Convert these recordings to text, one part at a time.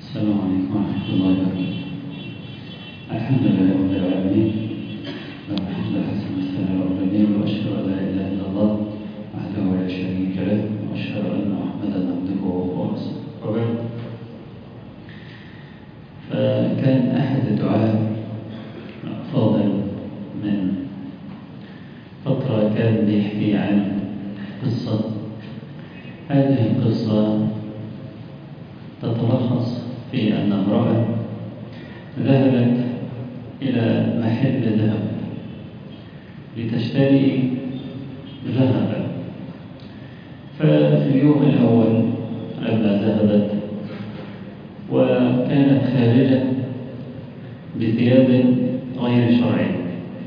السلام عليكم ورحمة الله وبركاته الحمد لله رب العالمين له الحمد حسن الثناء والجميل وأشهد أن لا إله إلا الله وحده لا شريك له وأشهد أن محمدا عبده ورسوله وبعد فكان أحد الدعاء فاضل من فترة كان بيحكي عن قصة هذه القصة تتلخص في أن امرأة ذهبت إلى محل ذهب لتشتري ذهبا ففي اليوم الأول لما ذهبت وكانت خارجة بثياب غير شرعية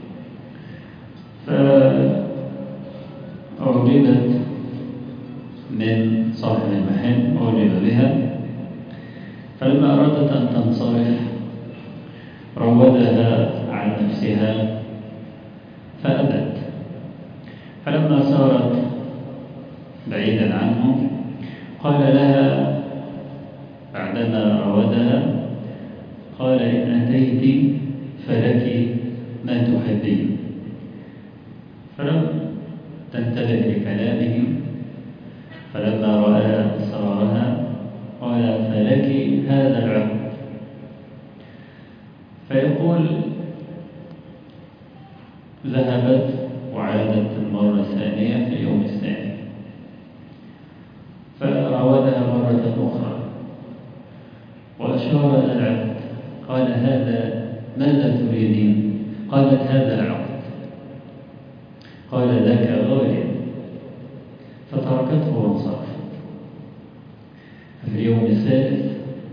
فأعجبت من صاحب المحل أعجب بها فلما أرادت أن تنصرف روضها عن نفسها فأبت فلما سارت بعيدا عنه قال لها بعدما راودها قال إن أتيت فلك ما تحبين فلم تنتبه لكلامه فلما رأى إصرارها قال فلك هذا العقد فيقول ذهبت وعادت المرة الثانية في اليوم الثاني فراودها مرة أخرى وأشار إلى العقد قال هذا ماذا تريدين قالت هذا العقد قال ذاك غالي فتركته وانصرفت في اليوم الثالث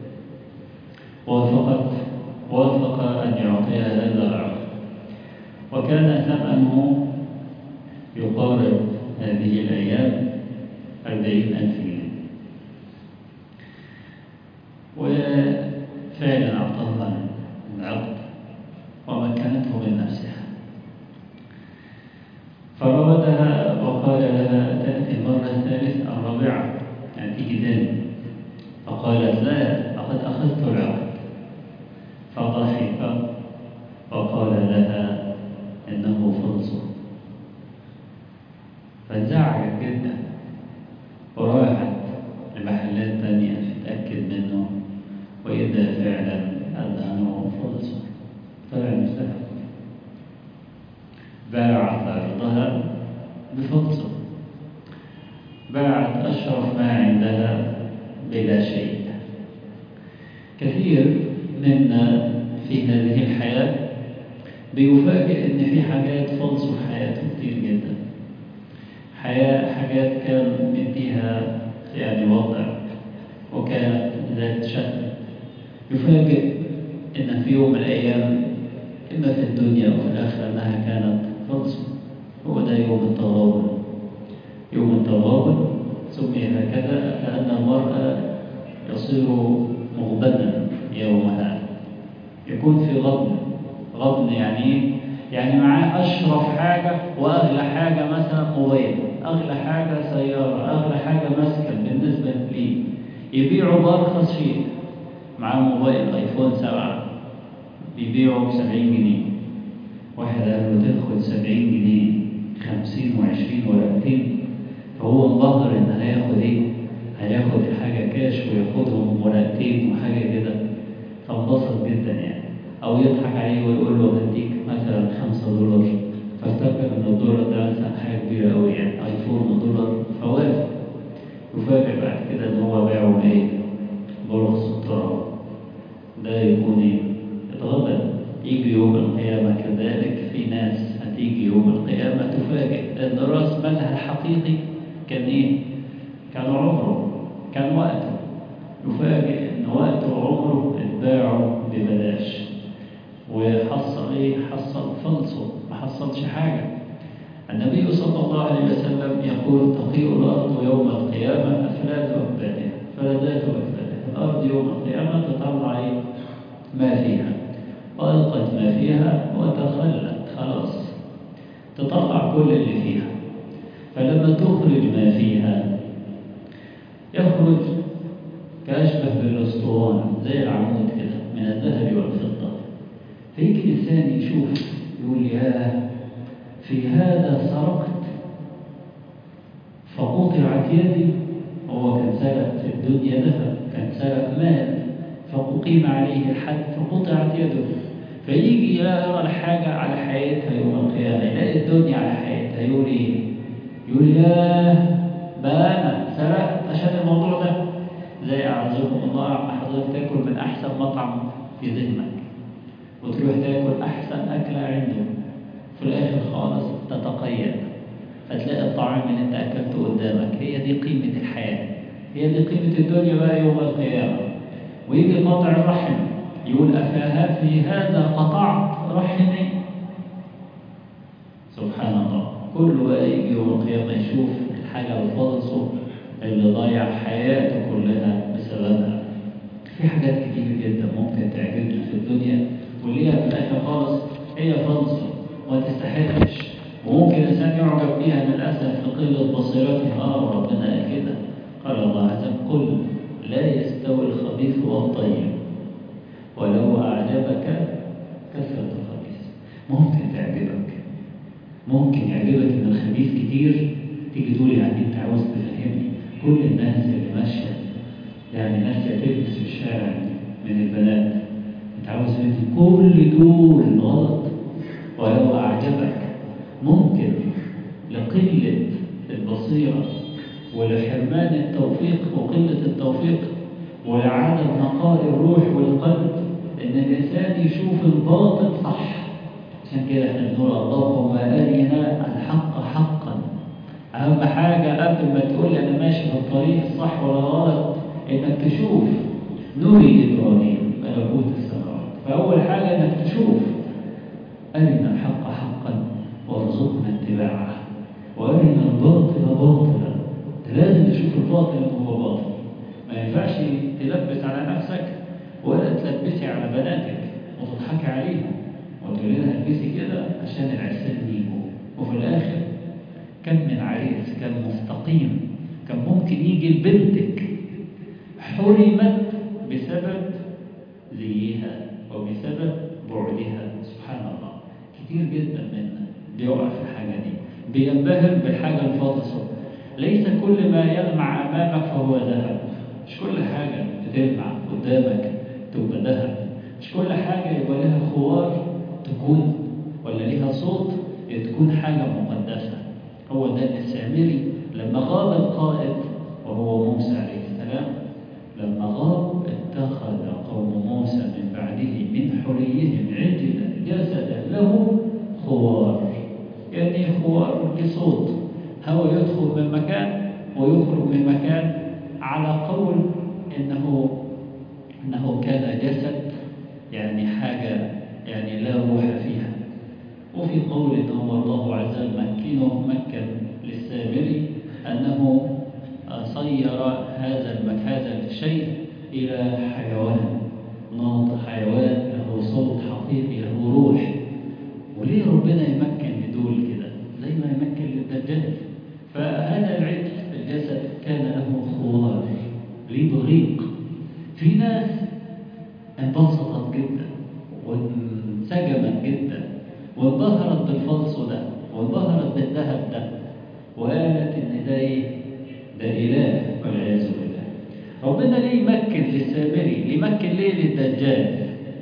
وافقت وافق أن يعطيها هذا العقد وكان ثمنه يقارب هذه الأيام أربعين ألف جنيه وفعلا أعطاها العقد ومكنته من نفسها فراودها وقال لها تأتي المرة الثالثة الرابعة يعني تيجي تاني فقالت لا لقد أخذت العقد فضحك وقال لها إنه فلس فانزعجت جدا وراحت لمحلات تانية تتأكد منه وإذا فعلا أنه فلس طلع مش ذهب باعت أرضها بفلس باعت أشرف ما عندها بلا شيء كثير منا في هذه الحياة بيفاجئ إن في حاجات فلس في حياته كتير جدا حياة حاجات كان مديها يعني وضع وكانت ذات شأن يفاجئ إن في يوم من الأيام إما في الدنيا أو في الآخرة أنها كانت فلس هو ده يوم التغابن يوم التغابن سمي هكذا لأن المرأة يصير مغبنا يومها يكون في غبن غبن يعني يعني معاه أشرف حاجة وأغلى حاجة مثلا موبايل أغلى حاجة سيارة أغلى حاجة مسكن بالنسبة لي يبيعوا بأرخص شيء معاه موبايل ايفون 7 بيبيعوا ب 70 جنيه واحد قال له تاخد 70 جنيه 50 و20 ورقتين فهو انبهر ان هياخد ايه هياخد الحاجة كاش وياخدهم ورقتين وحاجة كده فانبسط جدا يعني او يضحك عليه ويقول له هديك مثلا 5 دولار فافتكر ان الدولار ده مثلا حاجة كبيرة قوي يعني ايفون ودولار فوافق يفاجئ بعد كده ان هو باعه بايه برخص التراب ده يكون ايه اتغبن يجي يوم القيامة كذلك في ناس هتيجي يوم القيامة تفاجئ ان راس مالها الحقيقي كان ايه كان عمره كان وقته يفاجئ ان وقته وعمره اتباعوا ببلاش وحصل ايه حصل فلسه ما حصلش حاجة النبي صلى الله عليه وسلم يقول تقيء الأرض يوم القيامة أفلاد أكبادها فلذات أكبادها الأرض يوم القيامة تطلع ايه ما فيها وألقت ما فيها وتخلت خلاص تطلع كل اللي فيها فلما تخرج ما فيها يخرج كأشبه بالأسطوانة زي فيجي الإنسان يشوف يقول يا في هذا سرقت فقطعت يدي هو كان سرق في الدنيا ذهب كان سرق مال فأقيم عليه الحد فقطعت يده فيجي يرى الحاجة على حياتها يوم القيامة يلاقي الدنيا على حياتها يقول إيه؟ يقول يا بقى أنا سرقت عشان الموضوع ده زي أعزكم الله حضرتك تاكل من أحسن مطعم في ذهنك وتروح تاكل أحسن أكلة عنده في الآخر خالص تتقيد فتلاقي الطعام اللي أنت أكلته قدامك هي دي قيمة الحياة هي دي قيمة الدنيا بقى يوم القيامة ويجي قاطع الرحم يقول أفاها في هذا قطعت رحمي سبحان الله كل بقى يجي يوم القيامة يشوف الحاجة الفاضصة اللي ضيع حياته كلها بسببها في حاجات كتير جدا ممكن تعجبنا في الدنيا واللي هي في الآخر خالص هي فاضصة وما تستحقش وممكن الإنسان يعجب بيها للأسف لقلة بصيرته آه ربنا قال كده قال الله عز وجل قل لا يستوي الخبيث والطيب ولو أعجبك كثرة الخبيث ممكن تعجبك ممكن يعجبك إن الخبيث كتير تيجي تقول يعني أنت عاوز تفهمني كل الناس اللي ماشية يعني ناس تلبس في الشارع من البنات أنت عاوز تفهمني كل دول غلط ولو أعجبك ممكن لقلة البصيرة ولحرمان التوفيق وقلة التوفيق ولعدم نقاء الروح والقلب ان الانسان يشوف الباطل صح عشان كده احنا بنقول اللهم ارنا الحق حقا اهم حاجه قبل ما تقول لي انا ماشي في الطريق الصح ولا غلط انك تشوف نوري ابراهيم ملكوت السماوات فاول حاجه انك تشوف ارنا الحق حقا وارزقنا اتباعه وارنا الباطل باطلا لازم تشوف الباطل ان هو باطل ما ينفعش تلبس على نفسك ولا تلبسي على بناتك وتضحكي عليهم وتقول لها البسي كده عشان العرسان يجوا وفي الاخر كم من عريس كان مستقيم كان ممكن يجي لبنتك حرمت بسبب زيها وبسبب بعدها سبحان الله كتير جدا منا بيقع في الحاجه دي بينبهر بالحاجه الفاضصه ليس كل ما يلمع امامك فهو ذهب مش كل حاجة بتلمع قدامك تبقى ذهب مش كل حاجة يبقى لها خوار تكون ولا لها صوت تكون حاجة مقدسة هو ده السامري لما غاب القائد وهو موسى عليه السلام لما غاب اتخذ قوم موسى من بعده من حليهم عجلا جسدا له خوار يعني خوار لصوت هو يدخل من مكان ويخرج من مكان على قول انه انه كان جسد يعني حاجه يعني لا روح فيها وفي قول انه الله عز وجل مكنه مكن للسامري انه صير هذا هذا الشيء الى حيوان ناطق حيوان له صوت حقيقي له روح وليه ربنا يمكن لدول كده زي ما يمكن للدجال فهذا العجل الجسد كان له خوار ليه بريق في ناس انبسطت جدا وانسجمت جدا وانبهرت بالفلس ده وانبهرت بالذهب ده وقالت ان ده ايه؟ ده اله والعياذ بالله ربنا ليه يمكن للسامري؟ يمكن ليه للدجال؟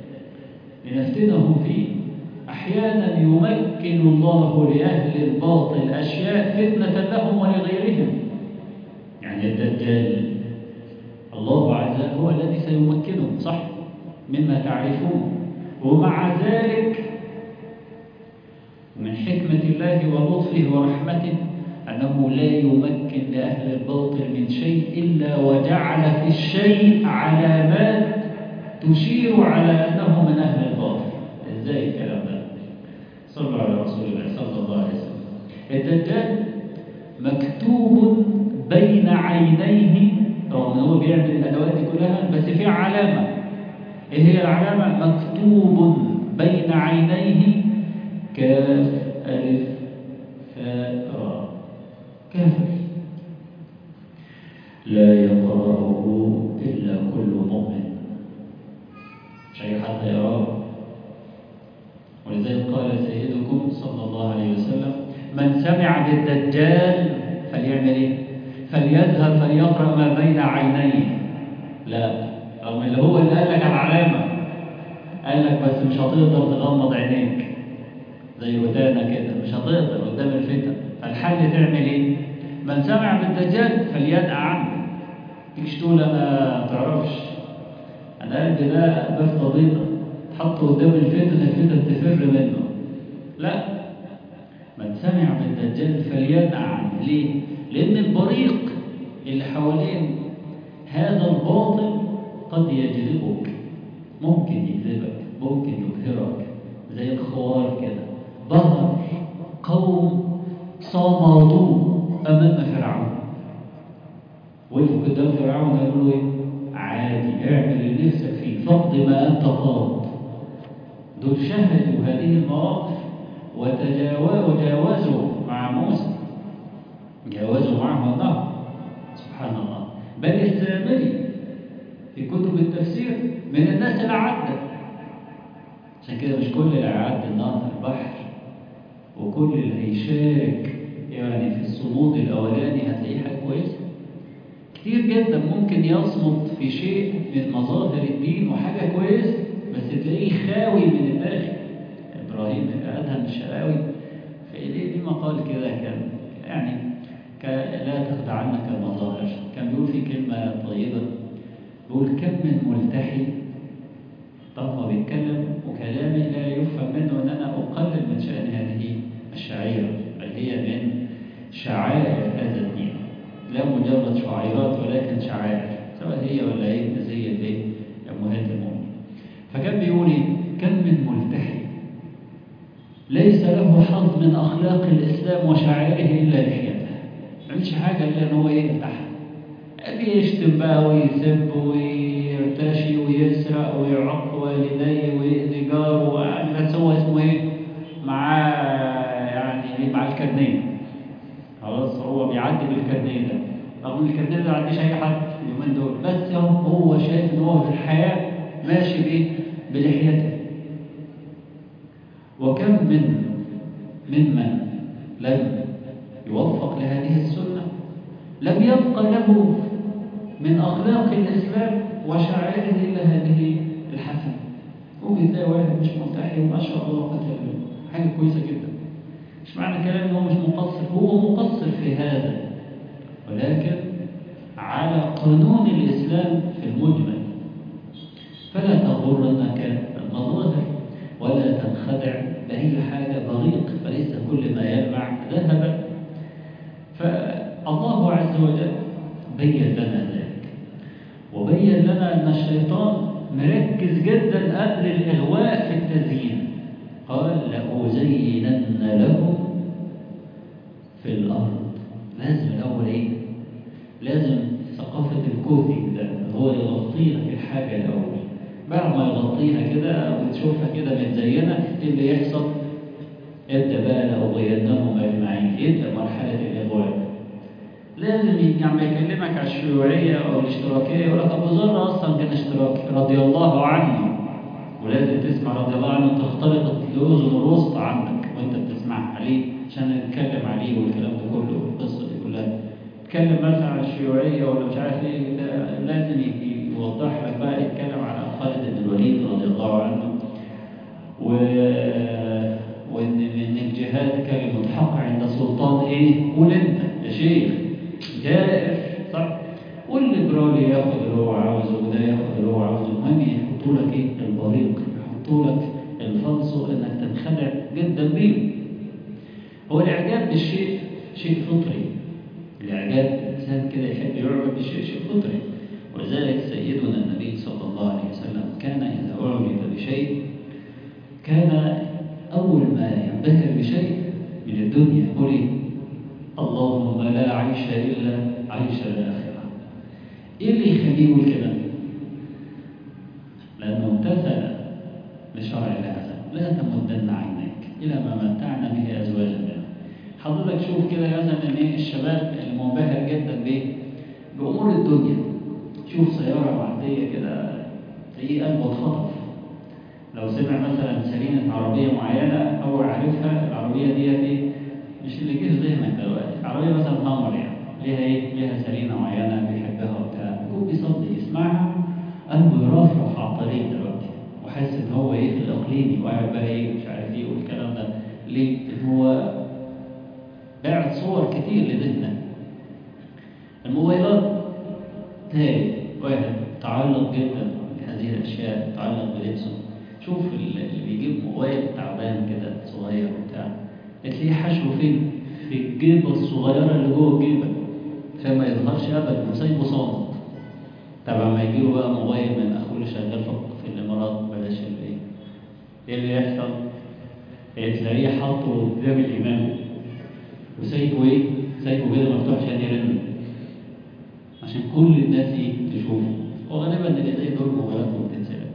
لنفتنهم فيه احيانا يمكن الله لاهل الباطل اشياء فتنه لهم ولغيرهم يعني الدجال الله عز وجل هو الذي سيمكنهم صح مما تعرفون ومع ذلك من حكمة الله ولطفه ورحمته أنه لا يمكن لأهل الباطل من شيء إلا وجعل في الشيء علامات تشير على أنه من أهل الباطل إزاي الكلام ده صلوا على رسول الله صلى الله عليه وسلم الدجال مكتوب بين عينيه رغم ان هو بيعمل الادوات دي كلها بس في علامه ايه هي العلامه مكتوب بين عينيه كاف الف فاء راء كافر لا يقرأه إلا كل مؤمن مش أي حد يراه قال سيدكم صلى الله عليه وسلم من سمع بالدجال فليعمل ايه فليذهب فليقرأ ما بين عينيه لا رغم اللي هو اللي قال لك العلامة قال لك بس مش هتقدر تغمض عينيك زي ودانا كده مش هتقدر قدام الفتن فالحل تعمل ايه من سمع بالدجال فليدع عنه تيجي تقول انا ما تعرفش انا قلبي ده بفتة بيضة تحطه قدام الفتن الفتن تفر منه لا من سمع بالدجال فليدع عنه ليه لان البريق اللي حوالين هذا الباطل قد يجذبك ممكن يجذبك ممكن يبهرك زي الخوار كده ظهر قوم صمدوا امام فرعون وقفوا قدام فرعون قالوا له ايه عادي اعمل اللي نفسك فيه فقد ما انت فاض دول شهدوا هذه المواقف وتجاوزوا مع موسى جاوزوا معه النهر سبحان الله بل السامري في كتب التفسير من الناس اللي عدت عشان كده مش كل اللي هيعدي النهر في البحر وكل اللي هيشارك يعني في الصمود الاولاني هتلاقيه حاجه كويسه كتير جدا ممكن يصمد في شيء من مظاهر الدين وحاجه كويسه بس تلاقيه خاوي من الداخل ابراهيم ادهم الشراوي في ليه مقال كده كان يعني لا تخدعنك المظاهر كان بيقول في كلمة طيبة بيقول كم من ملتحي طبعا بيتكلم وكلامي لا يفهم منه ان انا اقلل من شأن هذه الشعيرة بل هي من شعائر هذا الدين لا مجرد شعيرات ولكن شعائر سواء هي ولا هي زي الايه امهات المؤمنين فكان بيقول كم من ملتحي ليس له حظ من اخلاق الاسلام وشعائره الا لحيته ما عملش حاجه الا ان هو يفتح بيشتم بقى ويسب ويرتشي ويسرق ويعق والديه ويأذي جاره بس هو اسمه ايه؟ معاه يعني مع الكارنيه خلاص هو بيعدي بالكارنيه ده رغم ان الكارنيه ده ما عنديش اي حد اليومين دول بس هو شايف ان هو في الحياه ماشي بايه؟ بلحيته وكم من ممن لم يوفق لهذه السنه لم يبق له من أخلاق الإسلام وشعائره إلا هذه الحسنة ممكن تلاقي واحد مش ملتحي وما شاء الله قد حاجة كويسة جدا مش معنى كلام إن هو مش مقصر هو مقصر في هذا ولكن على قانون الإسلام في المجمل فلا تغرنك المظاهر ولا تنخدع بأي حاجة بريق فليس كل ما يلمع ذهبا فالله عز وجل بين لنا ذلك وبين لنا أن الشيطان مركز جدا قبل الإغواء في التزيين قال لأزينن لهم في الأرض لازم الأول إيه؟ لازم ثقافة الكوثنج ده هو يغطي لك الحاجة الأول بعد ما يغطيها كده وتشوفها كده متزينة إيه اللي يحصل؟ ابدأ بقى لأغوينهم أجمعين يبدأ مرحلة الإغواء لازم لما يكلمك على الشيوعية أو الاشتراكية يقول لك أبو ذر أصلا كان اشتراكي رضي الله عنه ولازم تسمع رضي الله عنه تختلط الأذن الوسطى عندك وأنت بتسمع عليه عشان نتكلم عليه والكلام ده كله والقصة دي كلها تتكلم مثلا عن الشيوعية ولا مش عارف إيه لازم يوضح لك بقى يتكلم على خالد بن الوليد رضي الله عنه و وإن إن الجهاد كلمة حق عند سلطان إيه؟ قول أنت يا شيخ جائر صح والليبرالي ياخد اللي هو عاوزه وده ياخد اللي هو عاوزه المهم يحطوا لك ايه البريق يحطوا لك الفلسو انك تنخدع جدا بيه هو الاعجاب بالشيء شيء فطري الاعجاب الانسان كده يحب يعجب بالشيء شيء فطري ولذلك سيدنا النبي صلى الله عليه وسلم كان اذا اعجب بشيء كان اول ما ينبهر بشيء من الدنيا يقول ايه اللهم لا عيش إلا عيش الآخرة إيه اللي يخليه يقول كده؟ لأنه امتثل لشرع الله لا تمدن عينيك إلى ما متعنا به أزواجا منهم حضرتك شوف كده مثلا إن إيه الشباب اللي منبهر جدا بإيه؟ بأمور الدنيا شوف سيارة معدية كده تلاقيه قلبه اتخطف لو سمع مثلا سرينة عربية معينة هو عارفها العربية دي ايه مش اللي جه في ذهنك دلوقتي عربية مثلا هامر يعني ليها ايه ليها سرينة معينة بيحبها وبتاع يكون بيصلي يسمعها قلبه يرفرف على الطريق دلوقتي وحاسس ان هو ايه في الاقليمي وقاعد بقى ايه مش عارف ايه والكلام ده ليه؟ ان هو باعت صور كتير لذهنك الموبايلات تاني واحد تعلق جدا بهذه الاشياء تعلق بلبسه شوف اللي بيجيب موبايل تعبان كده صغير وبتاع تلاقيه حشو فين؟ في الجيبه الصغيره اللي جوه الجيبه عشان ما يظهرش ابدا وسايبه صامت طبعا ما يجيله بقى موبايل من اخوه اللي شغال في الامارات بلاش الايه ايه اللي يحصل؟ تلاقيه حاطه قدام الامام وسايبه ايه؟ سايبه كده مفتوح عشان يرن عشان كل الناس ايه تشوفه وغالبا اللي زي دول موبايلاتهم بتتسرق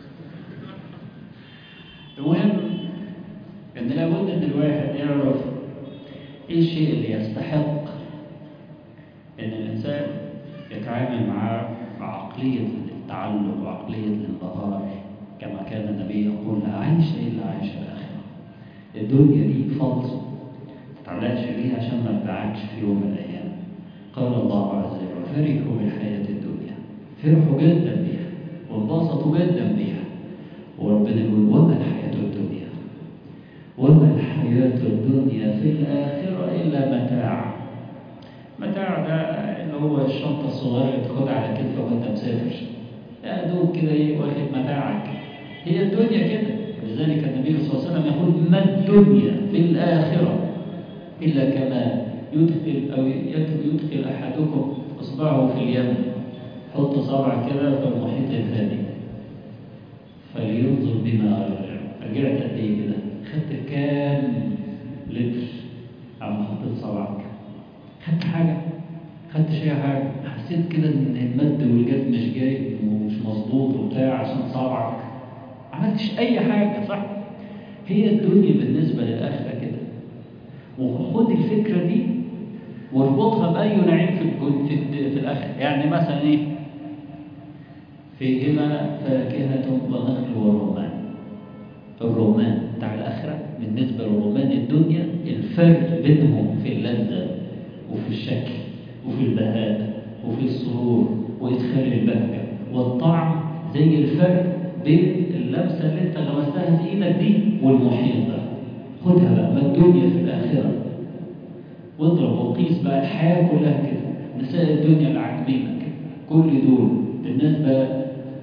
المهم ان لابد ان الواحد يعرف ايه الشيء اللي يستحق ان الانسان يتعامل معاه بعقلية التعلق وعقلية الانبهار كما كان النبي يقول لا عيش الا عيش الاخره الدنيا دي فلس ما تعلقش بيها عشان ما تبعكش في يوم من الايام قال الله عز وجل فرحوا بالحياة الدنيا فرحوا جدا بيها وانبسطوا جدا بيها وربنا يقول وما الحياة الدنيا وما الحياة الدنيا في الآخرة إلا متاع متاع ده اللي هو الشنطة الصغيرة اللي تاخدها على كتفك وأنت مسافر يا دوب كده إيه واخد متاعك هي الدنيا كده لذلك النبي صلى الله عليه وسلم يقول ما الدنيا في الآخرة إلا كما يدخل أو يدخل أحدكم إصبعه في اليم حط صبع كده في المحيط الهادي فلينظر بما رجع رجعت قد إيه كده خدت كام لتر عم حطيت صبعك خدت حاجة خدت شيء حاجة حسيت كده إن المد والجد مش جاي ومش مظبوط وبتاع عشان صبعك عملتش أي حاجة صح هي الدنيا بالنسبة للآخرة كده وخد الفكرة دي واربطها بأي نعيم في في, في الآخرة يعني مثلا إيه فيهما فاكهة ونخل ورمان الرمان بتاع الآخرة بالنسبة للرمان الدنيا الفرق بينهم في اللذة وفي الشكل وفي البهاء وفي السرور وإدخال البهجة والطعم زي الفرق بين اللمسة اللي انت لمستها في ايدك دي والمحيط ده خدها بقى ما الدنيا في الآخرة واضرب وقيس بقى الحياة كلها كده نساء الدنيا اللي عاجبينك كل دول بالنسبة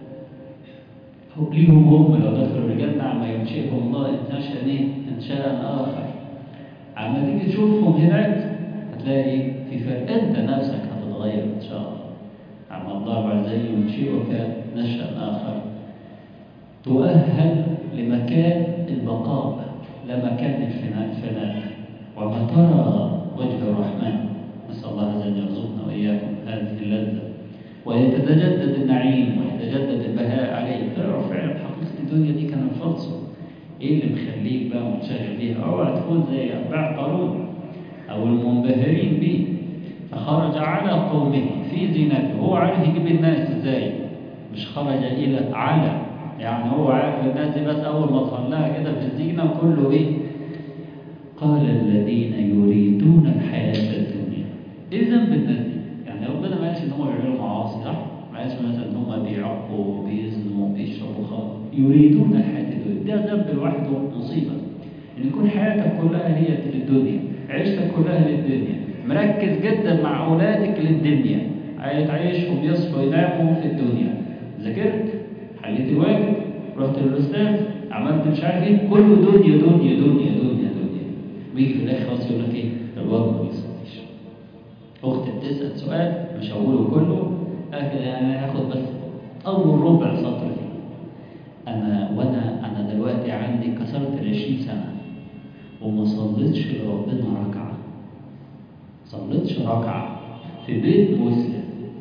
ليهم هم لو دخلوا الجنة عما ينشئهم الله انشاء ايه؟ انشاء آخر عما تيجي تشوفهم هناك هتلاقي في فرق انت نفسك هتتغير ان شاء الله عما الله عز وجل ينشئك نشأ آخر تؤهل لمكان البقاء لا مكان الفناء الفناء وما ترى وجه الرحمن نسأل الله عز وجل يرزقنا وإياكم هذه اللذة ويتجدد النعيم ويتجدد البهاء عليه تعرف فعلا حقيقة الدنيا دي كان الفلسفة ايه اللي مخليك بقى منشغل بيها اوعى تكون زي اتباع قارون او المنبهرين به فخرج على قومه في زينته هو عارف يجيب الناس ازاي مش خرج الى على يعني هو عارف الناس دي بس اول ما طلعها كده في الزينه وكله ايه قال الذين يريدون الحياه الدنيا ايه ذنب الناس دي يعني ربنا ما قالش ان هم بيعملوا معاصي صح ما قالش مثلا ان هم بيعقوا وبيزنوا وبيشربوا خمر يريدون الحياه الدنيا ده ذنب لوحده مصيبه ان يكون حياتك كلها هي للدنيا عيشتك كلها للدنيا مركز جدا مع اولادك للدنيا تعيشهم يصحوا يناموا في الدنيا ذاكرت حليت الواجب رحت للاستاذ عملت مش عارف ايه كله دنيا دنيا دنيا دنيا دنيا ويجي في الاخر خلاص يقول لك ايه الواد ما بيصليش اختي بتسال سؤال مش هقوله كله يعني هاخد بس اول ربع سطر فيه انا وانا انا دلوقتي عندي كسرت ال 20 سنه وما صليتش لربنا ركعه صليتش ركعه في بيت مسلم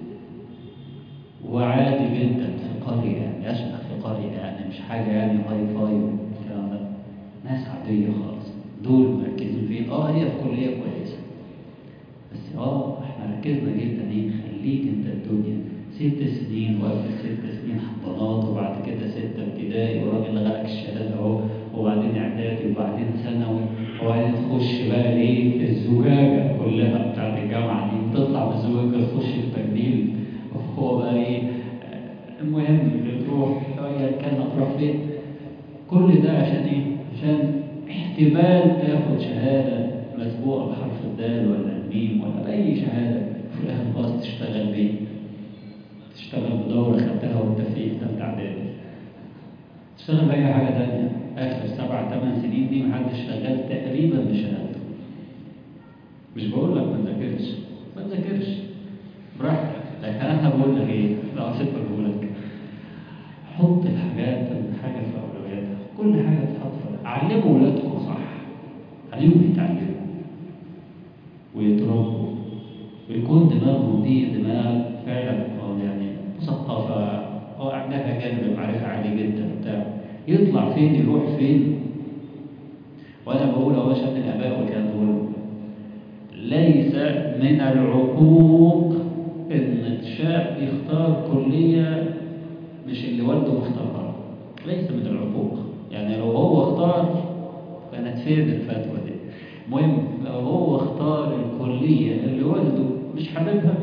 وعادي جدا في قريه يعني يشبه في قريه يعني مش حاجه يعني هاي فاي والكلام ده ناس عاديه خالص دول مركزين فين اه هي في كليه كويسه بس اه احنا ركزنا جدا ايه خليك انت الدنيا ست سنين وقبل ست سنين حضانات وبعد كده ستة ابتدائي وراجل لغاية عندك الشهاده اهو وبعدين اعدادي وبعدين ثانوي وبعدين تخش بقى ايه الزجاجه كلها بتاعت الجامعه دي تطلع من الزجاجه تخش التجميل وهو بقى ايه المهم بتروح ايا كان هتروح فين كل ده عشان ايه؟ عشان احتمال تاخد شهاده مسبوقه بحرف الدال ولا الميم ولا باي شهاده في الاخر خلاص تشتغل بيه تشتغل بدورة خدتها وانت في ثالثة إعدادي تشتغل بأي حاجة تانية آخر سبع ثمان سنين دي محدش شغال تقريبا بشهادته مش بقول لك ما تذاكرش ما تذاكرش براحتك لكن أنا بقول لك إيه؟ لو سيبك بقول لك حط الحاجات حاجة في أولوياتها كل حاجة تحط في علموا ولادكم صح علموا يتعلموا ويتربوا ويكون دماغهم دي دماغ فعلا يعني مثقفة أو عندها جانب معرفة عالي جدا بتاع يطلع فين يروح فين وأنا بقول أهو عشان الآباء والكلام دول ليس من العقوق إن الشاب يختار كلية مش اللي والده مختارها ليس من العقوق يعني لو هو اختار كانت فين الفتوى دي المهم لو هو اختار الكلية اللي والده مش حاببها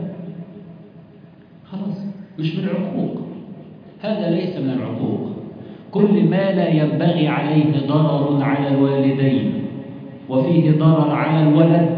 خلاص مش من العقوق هذا ليس من العقوق كل ما لا ينبغي عليه ضرر على الوالدين وفيه ضرر على الولد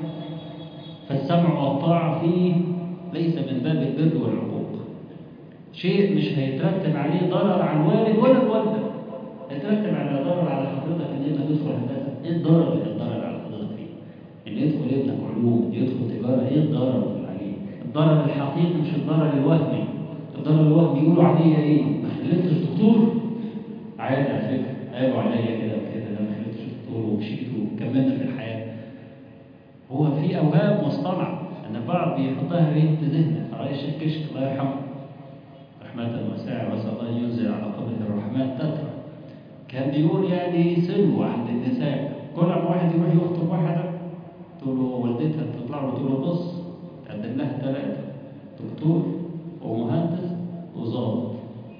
فالسمع والطاعة فيه ليس من باب البر والعقوق شيء مش هيترتب عليه ضرر على الوالد ولا الوالدة هيترتب على ضرر على حضرتك ان انت تدخل هندسة ايه الضرر اللي الضرر على حضرتك فيه؟ ان يدخل ابنك علوم يدخل تجارة ايه الضرر اللي عليه؟ الضرر الحقيقي مش الضرر الوهمي الضرر الوهمي يقولوا عليا ايه؟ ما خليتش دكتور عادي على فكرة قالوا عليا كده وكده انا ما خليتش دكتور ومشيت وكملنا في الحياة هو في اوهام مصطنعة ان البعض بيحطها ايه في ذهنه رئيس الكشك الله يرحمه رحمة واسعة واسأل الله أن ينزل على قبره الرحمن تترى كان بيقول يعني سلوى عند النساء كل ما واحد يروح يخطب واحدة تقول له والدتها تطلع له تقول له بص تقدم لها ثلاثة دكتور ومهندس وظابط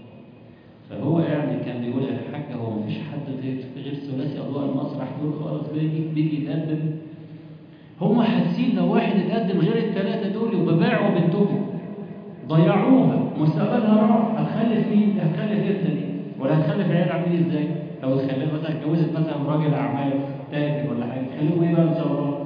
فهو يعني كان بيقول يا حاجة هو مفيش حد غير غير ثلاثي أضواء المسرح دول خلاص بيجي بيجي يتقدم هم حاسين لو واحد اتقدم غير الثلاثة دول يبقى باعوا بنتهم ضيعوها مستقبلها راح هتخلف مين؟ هتخلف امتى دي؟ ولا هتخلف عيال عاملين ازاي؟ لو تخلف مثلا اتجوزت مثلا راجل اعمال تاجر ولا حاجه تخلفوا ايه بقى ان شاء الله؟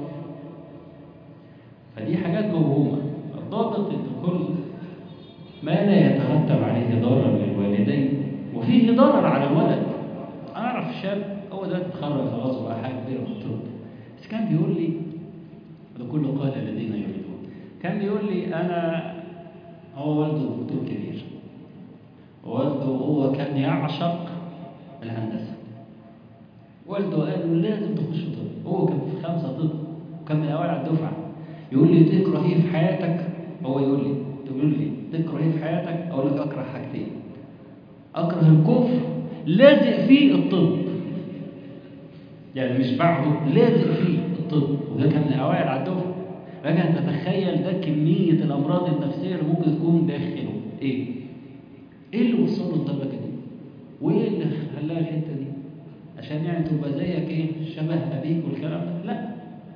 فدي حاجات موهومه الضابط ان كل ما لا يترتب عليه ضرر للوالدين وفيه ضرر على الولد انا اعرف شاب هو ده اتخرج خلاص وبقى حاجه كبيره في الطب بس كان بيقول لي لكل قال الذين يريدون كان بيقول لي انا هو والده دكتور كبير والده هو كان يعشق الهندسة والده قال له لازم تخش طب هو كان في خمسة طب وكان من أوائل على الدفعة يقول لي تكره إيه في حياتك هو يقول لي تقول لي تكره إيه في حياتك أقول لك أكره حاجتين أكره الكفر لازق فيه الطب يعني مش بعده لازق فيه الطب وده كان من أوائل على الدفعة لكن تتخيل ده كمية الأمراض النفسية اللي ممكن تكون داخله إيه؟ إيه اللي وصله للدرجة دي؟ وإيه اللي خلاها الحتة دي؟ عشان يعني تبقى زيك إيه؟ شبه أبيك والكلام ده؟ لا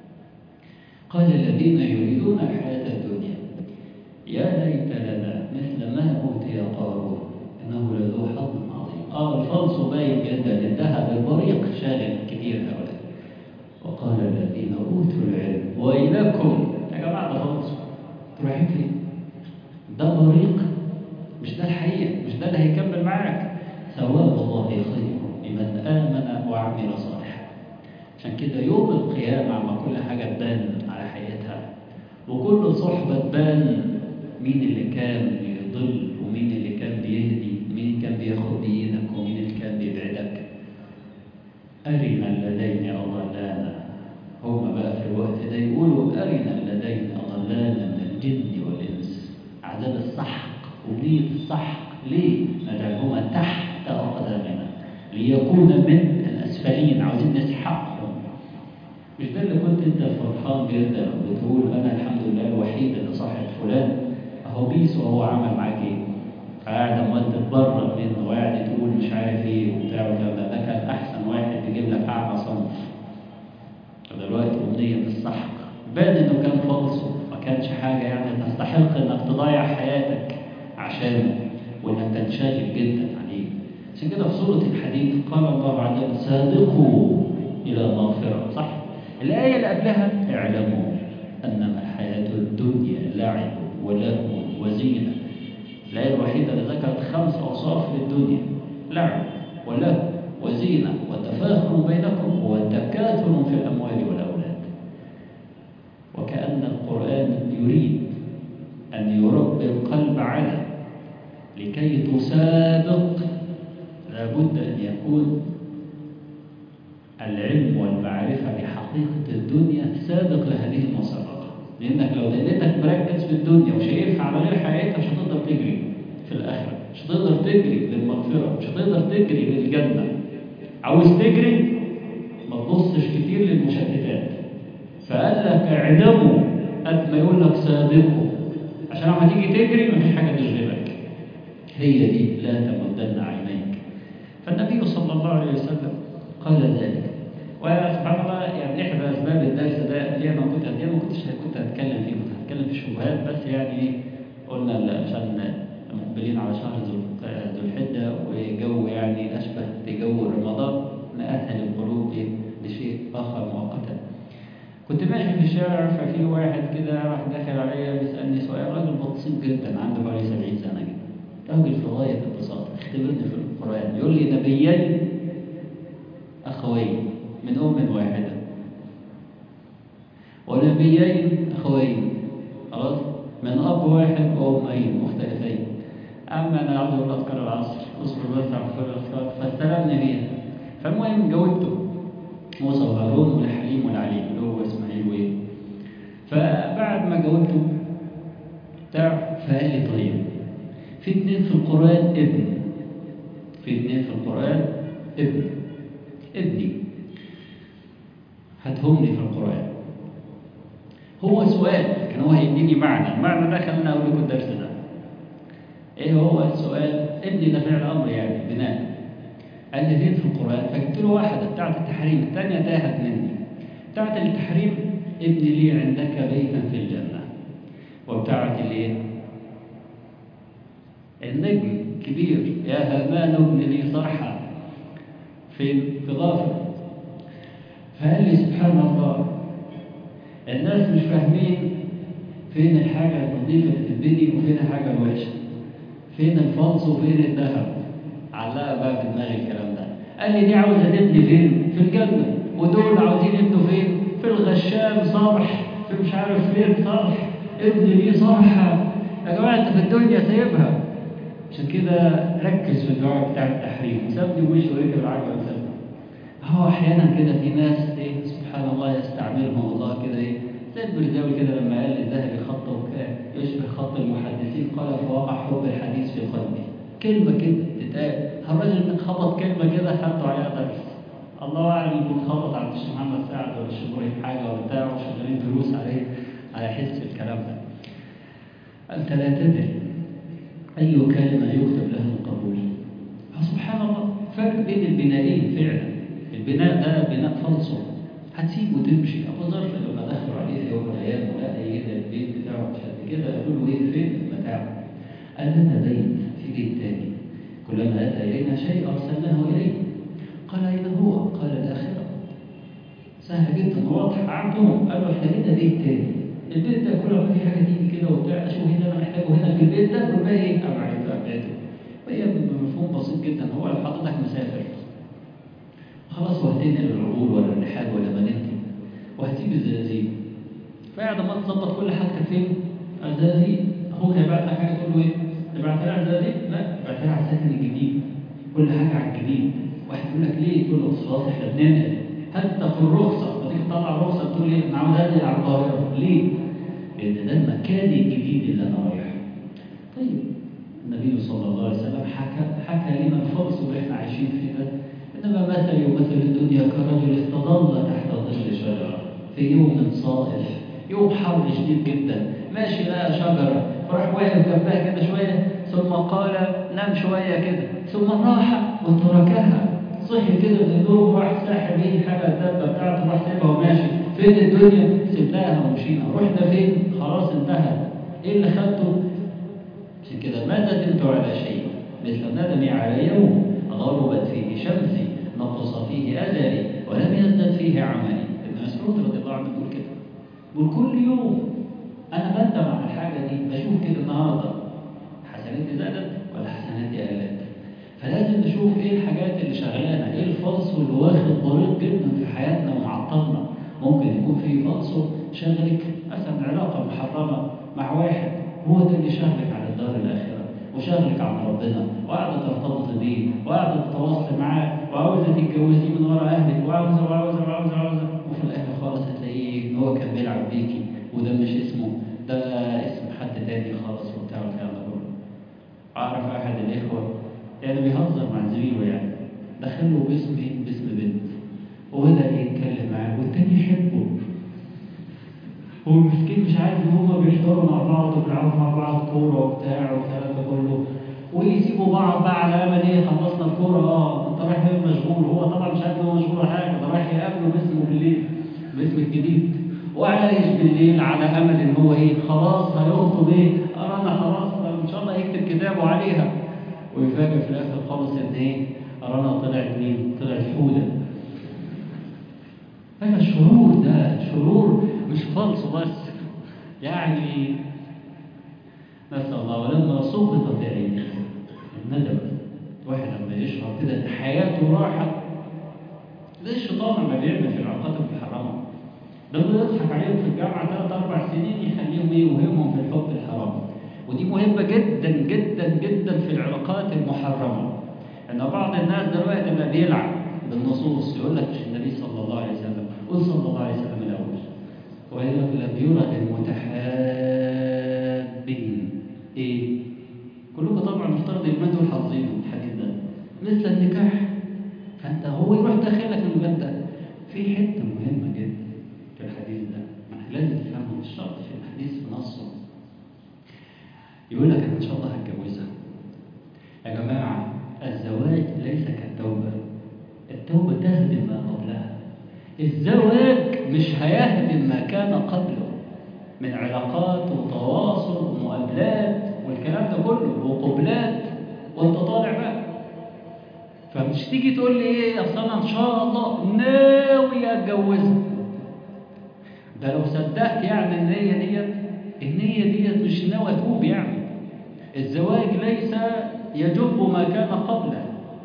قال الذين يريدون الحياة الدنيا يا ليت لنا مثل ما أوتي قارون إنه لذو حظ عظيم قال الفلس باين جدا الذهب البريق شاغل كبير هؤلاء وقال الذين أوتوا العلم ويلكم يا جماعة ده خالص رايحين فين؟ ده بريق مش ده الحقيقة مش ده اللي هيكمل معاك ثواب الله خير لمن آمن وعمل صالحا عشان كده يوم القيامة عما كل حاجة تبان على حياتها وكل صحبة تبان مين اللي كان بيضل ومين اللي كان بيهدي مين اللي كان بياخد بإيدك ومين اللي كان بيبعدك أرنا اللذين أضلانا هم بقى في الوقت ده يقولوا أرنا اللذين أضلانا من الجن والإنس عذاب السحق وضيق السحق ليه؟ نجعلهما تحت أقدامنا ليكون من الأسفلين عاوزين نسحقهم مش ده اللي كنت أنت فرحان جدا وبتقول أنا الحمد لله الوحيد اللي صاحب فلان أهو بيس وهو عمل معاك إيه؟ قاعد أموال تتبرر منه وقاعد تقول مش عارف إيه وبتاع وكلام عشانه وانك تنشغل جدا عليه عشان كده في سورة الحديد قال الله عز وجل سابقوا إلى مغفرة صح؟ الآية اللي قبلها اعلموا أنما الحياة الدنيا لعب ولهو وزينة الآية الوحيدة اللي ذكرت خمس أوصاف للدنيا لعب ولهو وزينة وتفاخر بينكم وتكاثر في الأموال والأولاد وكأن القرآن يريد أن يربي القلب على لكي تسابق لابد أن يكون العلم والمعرفة بحقيقة الدنيا سابق لهذه المسابقة لأنك لو لقيتك مركز في الدنيا وشايفها على غير حقيقتها مش هتقدر تجري في الآخرة مش هتقدر تجري للمغفرة مش هتقدر تجري للجنة عاوز تجري ما تبصش كتير للمشتتات فقال لك اعلموا قد ما يقول لك سابقوا عشان لما تيجي تجري مفيش حاجة تشغلك هي دي لا تمدن عينيك فالنبي صلى الله عليه وسلم قال ذلك وسبحان الله يعني احدى اسباب الدرس ده اللي انا كنت دي ما كنتش كنت هتكلم فيه كنت هتكلم في الشبهات بس يعني ايه قلنا عشان مقبلين على شهر ذو الحجه وجو يعني اشبه بجو رمضان نأهل القلوب لشيء اخر مؤقتا كنت ماشي في الشارع ففي واحد كده راح داخل عليا بيسالني سؤال راجل بسيط جدا عنده حوالي 70 سنه كده راجل في غايه البساطه اختبرني في القران يقول لي نبيين اخوين من ام واحده ونبيين اخوين خلاص من اب واحد وامين مختلفين اما انا عاوز اقول اذكار العصر اصبر بس على اذكار الاذكار فاستلمني بيها فالمهم جاوبته موسى وهارون والحليم والعليم اللي هو اسماعيل وايه فبعد ما جاوبته بتاع فقال لي طيب في اتنين في القران ابن في اتنين في القران ابن ابني هاتهم لي في القرآن هو سؤال كان هو هيديني معنى المعنى ده خلينا أقول لكم الدرس ده إيه هو السؤال ابني ده فعل أمر يعني بناء قال لي فين في القرآن فجبت له واحدة بتاعة التحريم الثانية تاهت مني بتاعة التحريم ابني لي عندك بيتا في الجنة وبتاعة الايه النجم كبير يا هامان ابن لي صرحا فين في غافر فقال لي سبحان الله الناس مش فاهمين فين الحاجة النظيفة اللي تتبني وفين الحاجة الوحشة فين الفلس وفين الذهب علقها بقى في دماغي الكلام ده قال لي دي عاوزة تبني فين في الجنة ودول عاوزين يبنوا فين في الغشام صرح في مش عارف فين صرح ابني ليه صرحة يا جماعة انت في الدنيا سايبها عشان كده ركز في الدعاء بتاع التحريم سابني ومشي وركب العجله وسابني هو احيانا كده في ناس ايه سبحان الله يستعملهم الله كده ايه زي البرزاوي كده لما قال الذهبي خطه يشبه خط المحدثين قال فوقع حب الحديث في قلبي كلمه كده تتقال الراجل خبط كلمه كده خدته عليها درس الله اعلم يكون خبط على الشيخ محمد سعد ولا الشيخ ابراهيم حاجه ولا بتاع وشغالين فلوس عليه على حس الكلام ده انت لا تدري أي كلمة يكتب لها القبول فسبحان الله فرق بين البنائين فعلا البناء ده بناء فلسفي هتسيبه وتمشي أبو ظرف لما دخلوا عليه في يوم من الأيام ولقى كده البيت بتاعه مش قد كده قالوا له إيه فين المتاع؟ قال لنا بيت في بيت تاني كلما أتى إلينا شيء أرسلناه إليه قال أين هو؟ قال الآخرة سهل جدا واضح عندهم قالوا إحنا لنا بيت تاني البيت ده كل ما في حاجه تيجي كده وبتاع اشوف هنا انا محتاجه هنا في البيت ده والباقي ابعد ابعده وهي بمفهوم بسيط جدا هو لو حضرتك مسافر خلاص وهتنقل العقول ولا الرحال ولا مدينتي وهتسيب الزلازل فقاعد ما تظبط كل حاجه فين؟ الزلازل اخوك هيبعت لك حاجه تقول له ايه؟ تبعتها لي على الزلازل؟ لا ابعتها على السكن الجديد كل حاجه على الجديد واحد يقول لك ليه؟ تقول له خلاص احنا بننقل حتى في الرخصه لما تيجي تطلع الرخصه تقول ايه؟ انا عاوز انقل على القاهره ليه؟ لأن ده المكان الجديد اللي أنا رايحه. طيب النبي صلى الله عليه وسلم حكى حكى لنا الفرص اللي احنا عايشين فيه ده إنما مثلي ومثل الدنيا كرجل استظل تحت ظل شجرة في يوم صائف يوم حر شديد جدا ماشي لقى شجرة فراح واقف جنبها كده شوية ثم قال نام شوية كده ثم راح وتركها صحي كده من النوم راح ساحب ايه حاجة الدبة بتاعته راح سايبها وماشي فين الدنيا سبناها ومشينا رحنا فين خلاص انتهى ايه اللي خدته عشان كده ما ندمت على شيء مثل ندمي على يوم غربت فيه شمسي نقص فيه أجلي ولم يزدد فيه عملي ابن مسعود رضي الله عنه بيقول كده بيقول كل يوم أنا بندم على الحاجة دي بشوف كده النهاردة حسناتي زادت ولا حسناتي قلت فلازم نشوف ايه الحاجات اللي شغلانا ايه الفلسو اللي واخد طريق جدا في حياتنا ومعطلنا ممكن يكون في فلسو شغلك مثلا علاقة محرمة مع واحد هو ده اللي شغلك على الدار الآخرة وشغلك عن ربنا وقاعدة ترتبط بيه وقاعدة تتواصل معاه وعاوزة تتجوزيه من ورا أهلك وعاوزة وعاوزة وعاوزة وعاوزة وفي الآخر خالص هتلاقيه إن هو كان بيلعب بيكي وده مش اسمه ده اسم حد تاني خالص وبتاع والكلام ده كله أعرف أحد الإخوة يعني بيهزر مع زميله يعني دخله باسم إيه؟ باسم بنت وبدأ يتكلم معاه والتاني يحبه هو مسكين مش عارف ان هما بيحضروا مع بعض وبيلعبوا مع بعض كوره وبتاع والكلام ده كله ويسيبوا بعض بقى على امل ايه خلصنا الكوره اه انت رايح فين مشغول هو طبعا مش عارف ان هو مشغول ولا حاجه ده رايح يقابله باسمه بالليل باسم الجديد وعايش بالليل على امل ان هو ايه خلاص هيخطب ايه ارانا خلاص ان شاء الله يكتب كتابه عليها ويفاجئ في الاخر خالص ان ايه ارانا طلعت مين طلعت حوده هذا الشرور ده شرور مش فلس بس يعني نسأل الله ولما سقط في عينه الندم واحد لما يشعر كده ان حياته راحت زي الشيطان لما بيعمل في العلاقات المحرمه ده يضحك عليهم في الجامعه ثلاث اربع سنين يخليهم يوهمهم في الحب الحرام ودي مهمه جدا جدا جدا في العلاقات المحرمه ان بعض الناس دلوقتي اللي بيلعب بالنصوص يقول لك مش النبي صلى الله عليه وسلم قل صلى الله عليه وسلم الاول وإذا لم يرى المتحابين إيه؟ كلكم طبعا مفترض اليومين دول حافظين الحديث ده مثل النكاح فأنت هو يروح داخلك المبدأ ده في حتة مهمة جدا في الحديث ده ما لازم تفهمه مش شرط في الحديث في نصه يقول لك أنا إن شاء الله هتجوزها يا جماعة الزواج ليس كالتوبة التوبة تهدم ما قبلها الزواج مش هيهدم ما كان قبله من علاقات وتواصل ومقابلات والكلام ده كله وقبلات وانت طالع بقى فمش تيجي تقول لي ايه اصل انا ان شاء الله ناوي اتجوزها ده لو صدقت يعني النية ديت النية ديت مش ناوي اتوب يعني الزواج ليس يجب ما كان قبله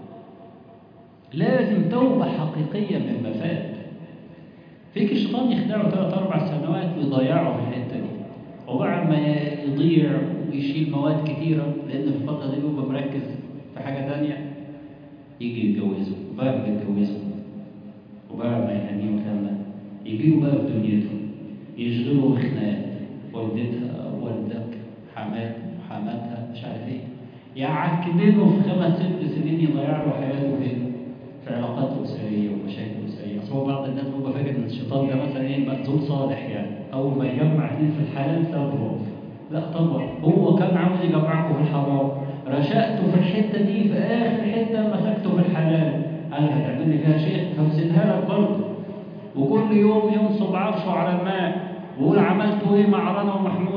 لازم توبة حقيقية مما فات فيك الشيطان يخدعه ثلاث أربع سنوات ويضيعه في الحتة دي وبعد ما يضيع ويشيل مواد كتيرة لأن في الفترة دي بيبقى مركز في حاجة تانية يجي يتجوزه وبعد ما يتجوزه وبعد ما يهنيه والكلام ده يجيبوا بقى في دنيته يشغلوا بخناقات والدتها والدك حمات حماتها مش عارف ايه يعكننه في خمس ست سنين يضيع له حياته فين؟ في علاقات أسرية ومشاكل أسرية أصل هو بعض الناس بيبقى فاكر إن الشيطان ده مثلا إيه مأذون صالح يعني أول ما يجمع اثنين في الحلال سابهم لا طبعا هو كان عاوز يجمعكم في الحرام رشقته في الحتة دي في آخر حتة مسكته في الحلال قال هتعمل لي فيها شيخ هفسدها لك برضه وكل يوم ينصب عرشه على الماء ويقول عملتوا إيه مع رنا ومحمود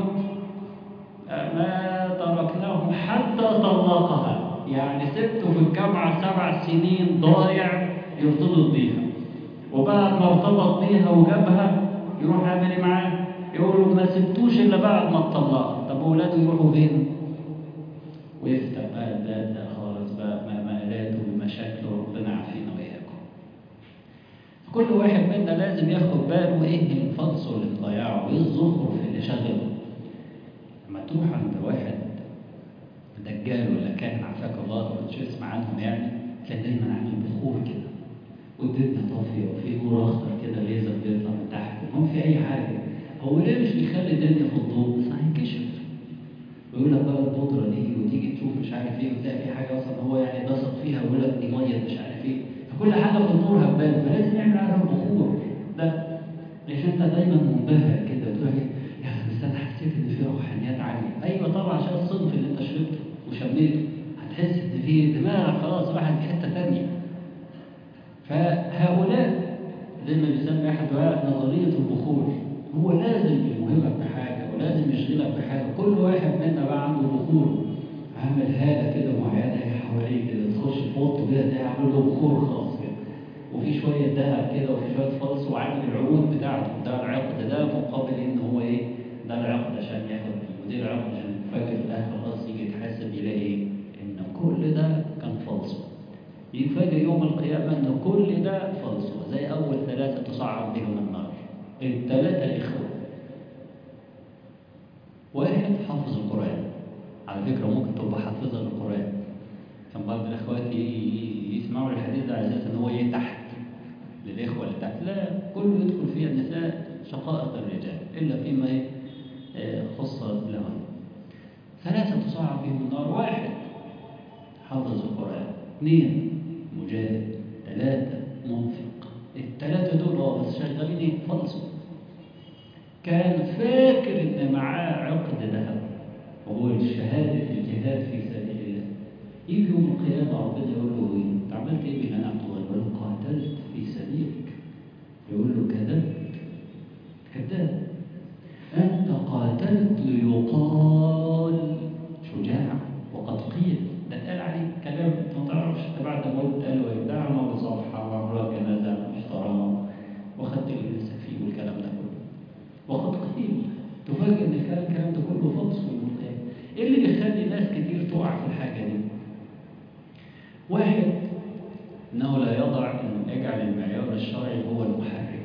ما تركناهم حتى طلقها يعني سبته في الجامعة سبع سنين ضايع يرتبط بيها وبعد ما ارتبط بيها وجابها يروح يعمل ايه معاه؟ يقول له ما سبتوش الا بعد ما اتطلقت طب اولاده يروحوا فين؟ ويفتح بقى ده ده خالص بقى مقالاته ومشاكله ربنا عافينا واياكم. كل واحد منا لازم ياخد باله ايه الفلس اللي مضيعه وايه الزخرف اللي شغله. لما تروح عند واحد دجال ولا كاهن عافاك الله لو مش اسمع عنهم يعني تلاقي دايما عامل بخور كده والدنيا طافيه وفي نور اخضر كده ليزر بيطلع من تحت المهم في اي حاجه هو ليه مش بيخلي الدنيا في الضوء بس هينكشف ويقول لك بقى البودره دي وتيجي تشوف مش عارف ايه وتلاقي في حاجه اصلا هو يعني بثق فيها ويقول لك دي ميه مش عارف ايه فكل حاجه في النور هتبان فلازم يعمل عليها البخور ده عشان انت دايما منبهر كده تقول ايه يا بس انا حسيت ان في روحانيات عاليه ايوه طبعا عشان الصنف اللي انت شربته وشميته هتحس ان في دماغك خلاص راحت في حته ثانيه فهؤلاء زي ما بيسمي احد بقى نظريه البخور هو لازم يوهمك بحاجه ولازم يشغلك بحاجه كل واحد منا بقى عنده بخور عامل هاله كده معينه حواليه كده تخش في اوضته كده تلاقي عامل له بخور خاص كده وفي شويه ذهب كده وفي شويه فلس وعامل العقود بتاعته ده العقد ده مقابل ان هو ايه ده العقد عشان ياخد ودي العقد عشان فاكر الاخر خلاص يجي يتحاسب يلاقي ايه ان كل ده كان فلس يفاجئ يوم القيامه ان كل ده فلس زي اول ثلاثه تصعد بهم النار الثلاثه اخوه واحد حافظ القرآن على فكرة ممكن تبقى حافظة للقرآن كان بعض الإخوات يسمعوا الحديث ده على أساس إن هو إيه تحت للإخوة اللي تحت لا كله يدخل فيها النساء شقائق الرجال إلا فيما إيه خص لهم ثلاثة تصعب بهم النار واحد حافظ القرآن اثنين مجاهد ثلاثة منفق الثلاثة دول اه بس شغالين ايه فلسوا كان فاكر ان معاه عقد ذهب وهو الشهادة الجهاد في سبيل الله يجي يوم القيامة ربنا يقول له ايه انت عملت ايه بهناء طوال يقول له قاتلت في سبيلك يقول له كذبت كذاب انت قاتلت ليقال شجاع وقد قيل ده اتقال عليه كلام انت ما تعرفش انت بعد ما قلت قالوا ايه ده عمل بصفحة وعمل جنازة محترمة واخدت السفيه والكلام ده كله وقد قيل تفاجئ ان كان الكلام ده كله فلس والمقام ايه اللي بيخلي ناس كتير تقع في الحاجه دي واحد انه لا يضع ان يجعل المعيار الشرعي هو المحرك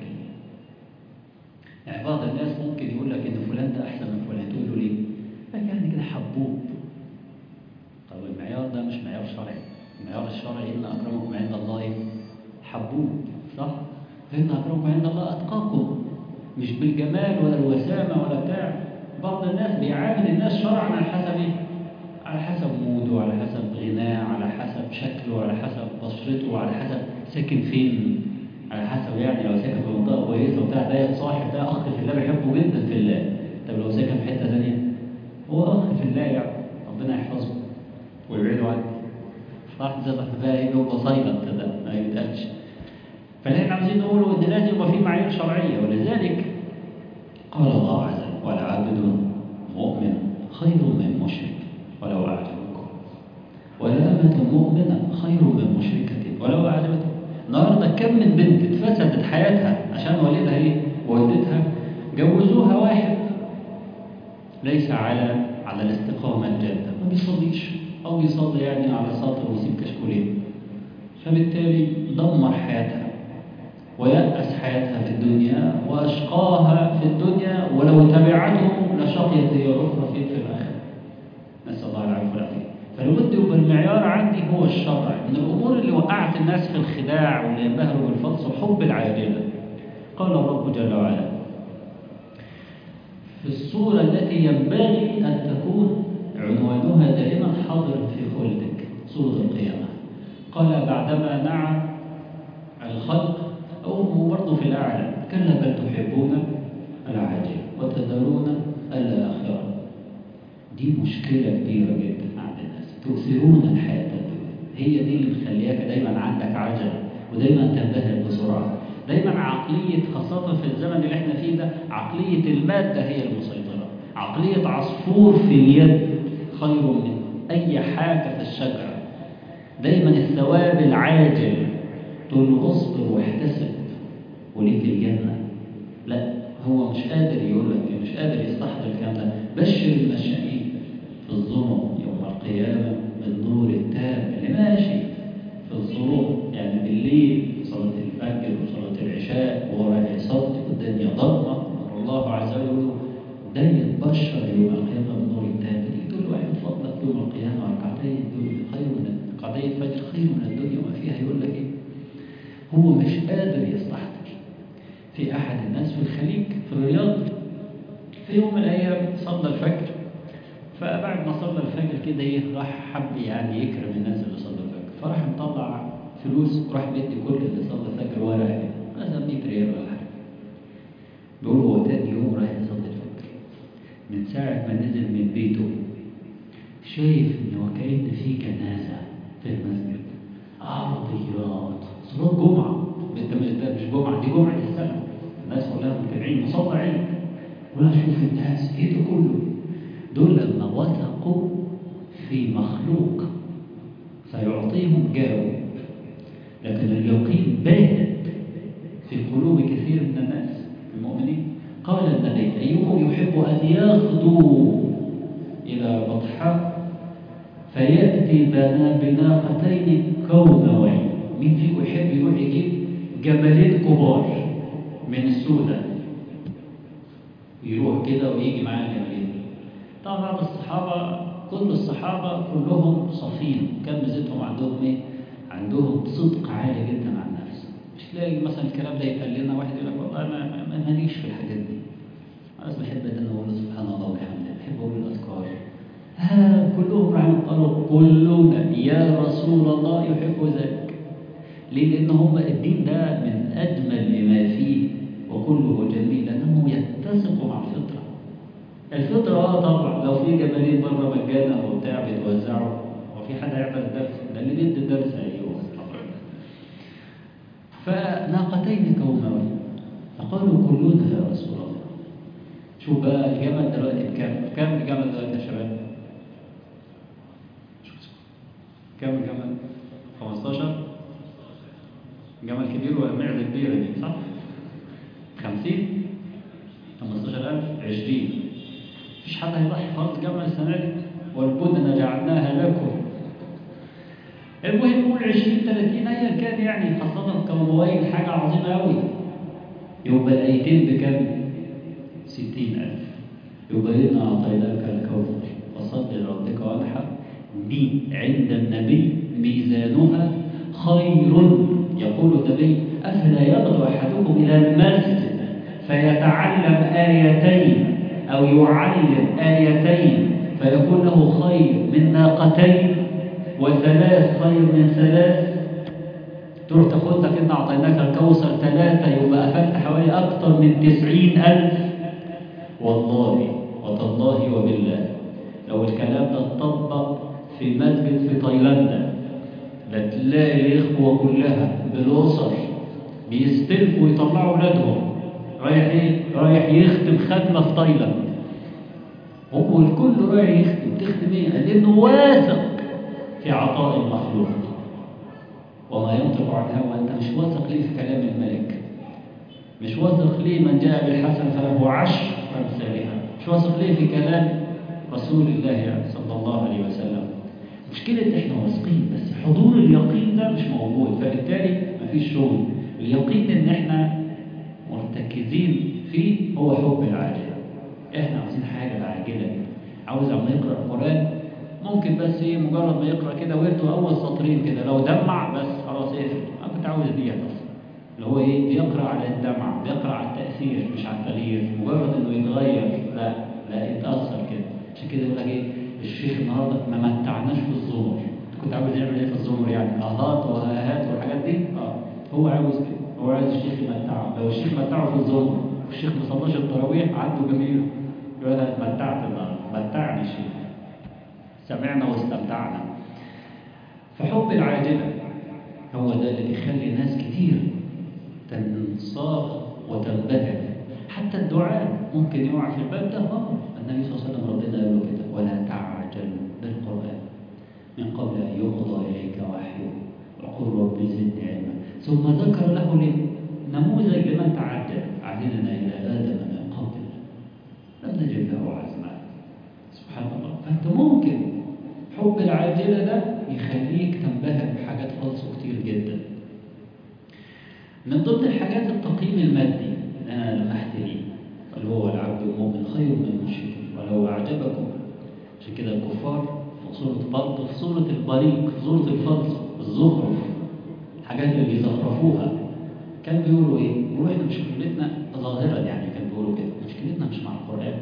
يعني بعض الناس ممكن يقول لك ان فلان ده احسن من فلان تقول له ليه؟ لك يعني كده حبوب طب المعيار ده مش معيار شرعي المعيار الشرعي ان اكرمكم عند الله حبوب صح؟ فان اكرمكم عند الله اتقاكم مش بالجمال ولا الوسامة ولا بتاع بعض الناس بيعامل الناس شرعا على حسب ايه؟ على حسب موده على حسب غناه على حسب شكله على حسب بشرته على حسب ساكن فين على حسب يعني لو ساكن في منطقة كويسة وبتاع ده صاحب ده أخ في الله بيحبه جدا في الله طب لو ساكن في حتة ثانية هو أخ في الله يعني ربنا يحفظه ويبعده عنه صح زي ما بقى ايه هو صيلة ده ما يتقالش فاللي احنا عاوزين نقوله ان لازم يبقى في معايير شرعيه ولذلك قال الله عز وجل ولعبد مؤمن خير من مشرك ولو اعجبكم ولأمة مؤمنة خير من مشركة ولو أعجبتكم النهارده كم من بنت اتفسدت حياتها عشان والدها ايه والدتها جوزوها واحد ليس على على الاستقامة الجادة ما بيصليش أو بيصلي يعني على سطر ويسيب كشكولين فبالتالي دمر حياتها ويأس حياتها في الدنيا وأشقاها في الدنيا ولو تبعته لشقيت هي الأخرى في في الآخرة نسأل الله العافية والعافية فلابد يبقى المعيار عندي هو الشرع من الأمور اللي وقعت الناس في الخداع واللي ينبهروا بالفلس وحب العاجلة قال الرب جل وعلا في الصورة التي ينبغي أن تكون عنوانها دائما حاضر في خلدك صورة القيامة قال بعدما نعى الخلق أو برضه في الأعلى كلا بل تحبون العاجل وتذرون الآخرة دي مشكلة كبيرة جدا عند الناس تؤثرون الحياة الدنيا هي دي اللي مخلياك دايما عندك عجل ودايما تنبهر بسرعة دايما عقلية خاصة في الزمن اللي احنا فيه ده عقلية المادة هي المسيطرة عقلية عصفور في اليد خير من أي حاجة في الشجرة دايما الثواب العاجل تقول له اصبر واحتسب وليك الجنة لا هو مش قادر يقول لك مش قادر يستحضر الكلام ده بشر المشائين في الظلم يوم القيامة بالنور التام اللي ماشي في الظلم يعني بالليل صلاة الفجر وصلاة العشاء وهو رايح يصلي والدنيا ضلمة الله عز وجل يقول له ده يتبشر يوم القيامة بالنور التام تقول له واحد فضلك يوم القيامة ركعتين دول خير من ركعتين الفجر خير من الدنيا وما فيها يقول لك ايه هو مش قادر يستحضر في أحد الناس في الخليج في الرياض في يوم من الأيام صلى الفجر فبعد ما صلى الفجر كده ايه راح حب يعني يكرم الناس اللي صلوا الفجر فراح مطلع فلوس وراح مدي كل اللي صلى الفجر ورقه كده مثلا 100 ريال ولا حاجه بيقول هو تاني يوم رايح يصلي الفجر من ساعة ما نزل من بيته شايف ان وكأن في جنازة في المسجد عرضيات صلاة جمعة انت ده مش جمعة دي جمعة السنة الناس كلها متابعين مصلى علم ولا شوف الناس ايه ده كله دول لما وثقوا في مخلوق فيعطيهم جاوب لكن اليقين باهت في قلوب كثير من الناس المؤمنين قال النبي أيهم يحب أن يغدو إلى بطحاء فيأتي بنا بناقتين كونوين مين فيكم يحب يروح يجيب جبلين كبار من السودان يروح كده ويجي معاه الجبلين طبعا بعض الصحابة كل الصحابة كلهم صفين كان ميزتهم عندهم ايه؟ عندهم صدق عالي جدا عن النفس مش تلاقي مثلا الكلام ده يتقال لنا واحد يقول لك والله انا ما- ماليش في الحاجات دي انا بس بحب ان انا اقول سبحان الله وبحمده بحب اقول الاذكار ها كلهم رحمه قالوا كلنا يا رسول الله يحب ذلك ليه؟ لأن هم الدين ده من أجمل ما فيه وكله جميل لأنه يتسق مع الفطرة الفطرة اه طبعا لو في جبلين بره مجانا وبتاع بيتوزعوا وفي حد هيعمل درس ده اللي بيدي الدرس ايوه فناقتين كوموين فقالوا كلنا يا رسول الله شوف بقى الجمل دلوقتي بكام؟ بكام الجمل دلوقتي يا شباب؟ كام الجمل؟ 15 جمل كبير ولا معدة كبيرة دي صح؟ 50 15000 20 مفيش حد هيضحي خالص جمل السنة دي والبدن جعلناها لكم المهم نقول 20 30 ايا كان يعني خاصة كموبايل حاجة عظيمة قوي يبقى الايتين بكام؟ 60000 يبقى إنا أعطيناك الكوثر فصل لربك وانحر دي عند النبي ميزانها خير يقول النبي أفلا يغدو أحدكم إلى المسجد فيتعلم آيتين أو يعلم آيتين فيكون له خير من ناقتين وثلاث خير من ثلاث تروح تاخد لك إن أعطيناك الكوثر ثلاثة يبقى أخذت حوالي أكثر من تسعين ألف والله وتالله وبالله لو الكلام ده اتطبق في مسجد في تايلاندا لا تلاقي الإخوة كلها بالأسر بيستلفوا ويطلعوا أولادهم رايح إيه؟ رايح يختم ختمة في تايلاند هو الكل رايح يختم تختم إيه؟ لأنه واثق في عطاء المخلوق وما ينطق عن هوى أنت مش واثق ليه في كلام الملك مش واثق ليه من جاء بالحسن فله عشر أمثالها مش واثق ليه في كلام رسول الله صلى الله عليه وسلم مشكلة احنا واثقين بس حضور اليقين ده مش موجود فبالتالي مفيش شغل اليقين ان احنا مرتكزين فيه هو حب العاجلة احنا عاوزين حاجة عاجلة عاوز عم يقرأ القرآن ممكن بس ايه مجرد ما يقرأ كده ويرتو أول سطرين كده لو دمع بس خلاص اقفل انا كنت عاوز دي بس اللي هو ايه بيقرا على الدمع بيقرا على التاثير مش على التغيير مجرد انه يتغير لا لا يتاثر كده عشان كده يقول لك ايه الشيخ النهارده ما متعناش في الزمر كنت عاوز يعمل ايه في الزمر يعني اهات وهاهات والحاجات دي اه هو عاوز كده هو عايز الشيخ يمتعه لو الشيخ متعه في الزمر والشيخ ما صلاش التراويح عنده جميل يقول انا اتمتعت النهارده متعني الشيخ سمعنا واستمتعنا فحب العاجله هو ده اللي بيخلي ناس كتير تنصاغ وتنبهر حتى الدعاء ممكن يقع في الباب ده اه النبي صلى الله عليه وسلم ربنا قال له كده ولا تعجل بالقران من قبل ان يقضى اليك وحيه وقل رب زدني علما ثم ذكر له نموذج لمن تعجل عهدنا الى ادم من قبل لم نجد له عزما سبحان الله فانت ممكن حب العاجله ده يخليك تنبهر بحاجات خالصه كتير جدا من ضمن الحاجات التقييم المادي اللي انا لمحت ليه اللي هو العبد المؤمن خير من المشرك ولو اعجبكم عشان كده الكفار في سوره برضه في سوره البريق في سوره الفضل الزخرف الحاجات اللي بيزخرفوها كان بيقولوا ايه؟ بيقولوا احنا مشكلتنا ظاهرا يعني كان بيقولوا كده مشكلتنا مش مع القران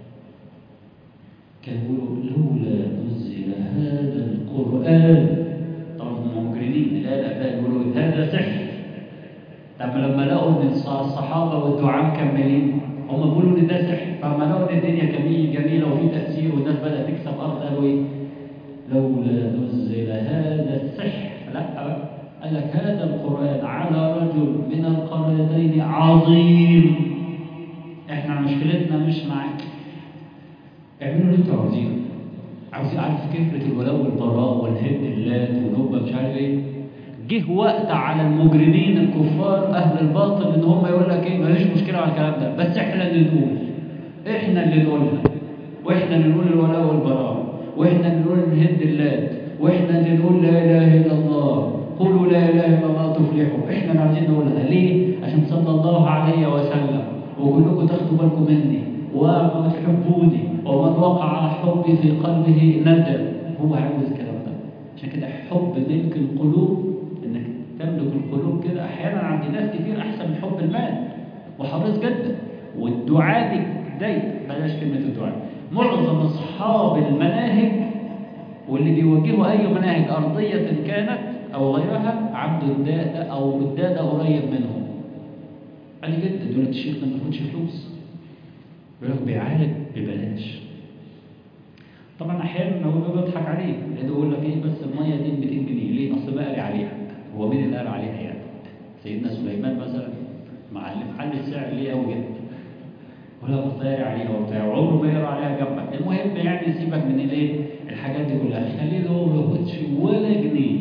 كان بيقولوا لولا نزل هذا القران طبعا هم مجرمين لا لا لا يقولوا هذا سحر طب لما لقوا ان الصحابه والدعاء مكملين هم بيقولوا ان ده سحر فلما لقوا ان الدنيا جميل جميله وفي تاثير والناس بدات تكسب ارض قالوا ايه؟ لولا نزل هذا السحر لا قال لك هذا القران على رجل من القريتين عظيم احنا مشكلتنا مش معاك اعملوا اللي انتوا عاوزينه عاوز عارف كفرة الولاء والبراء والهد اللات ونوبة مش عارف ايه جه وقت على المجرمين الكفار اهل الباطل ان هم يقول لك ايه مفيش مشكله على الكلام ده بس احنا اللي نقول احنا اللي نقولها واحنا اللي نقول الولاء والبراء واحنا اللي نقول الهد اللات واحنا اللي نقول لا اله الا الله قولوا لا اله الا الله تفلحوا احنا اللي عايزين نقولها ليه عشان صلى الله عليه وسلم وكلكم تاخدوا بالكم مني وتحبوني ومن وقع حبي في قلبه ندم هو عاوز الكلام ده عشان كده حب ملك القلوب انك تملك القلوب كده احيانا عند ناس كتير احسن من حب المال وحريص جدا والدعاء دي دايما بلاش كلمه الدعاء معظم اصحاب المناهج واللي بيوجهوا اي مناهج ارضيه كانت او غيرها عنده الداده او الداده قريب منهم عادي جدا دول الشيخ ما بياخدش فلوس بيقول لك بيعالج ببلاش طبعا احيانا هو بيضحك عليه لانه يقول لك ايه بس الميه دي 200 جنيه ليه اصل بقري عليها هو مين اللي قال عليها يعني سيدنا سليمان مثلا مع اللي محل السعر ليه قوي جدا ولا بطاري عليها وبتاع وعمره ما يقرا عليها جنبك المهم يعني سيبك من الايه الحاجات دي كلها خليه هو ما ياخدش ولا جنيه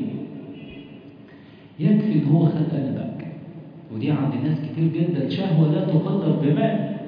يكفي ان هو خد قلبك ودي عند ناس كتير جدا شهوه لا تقدر بمال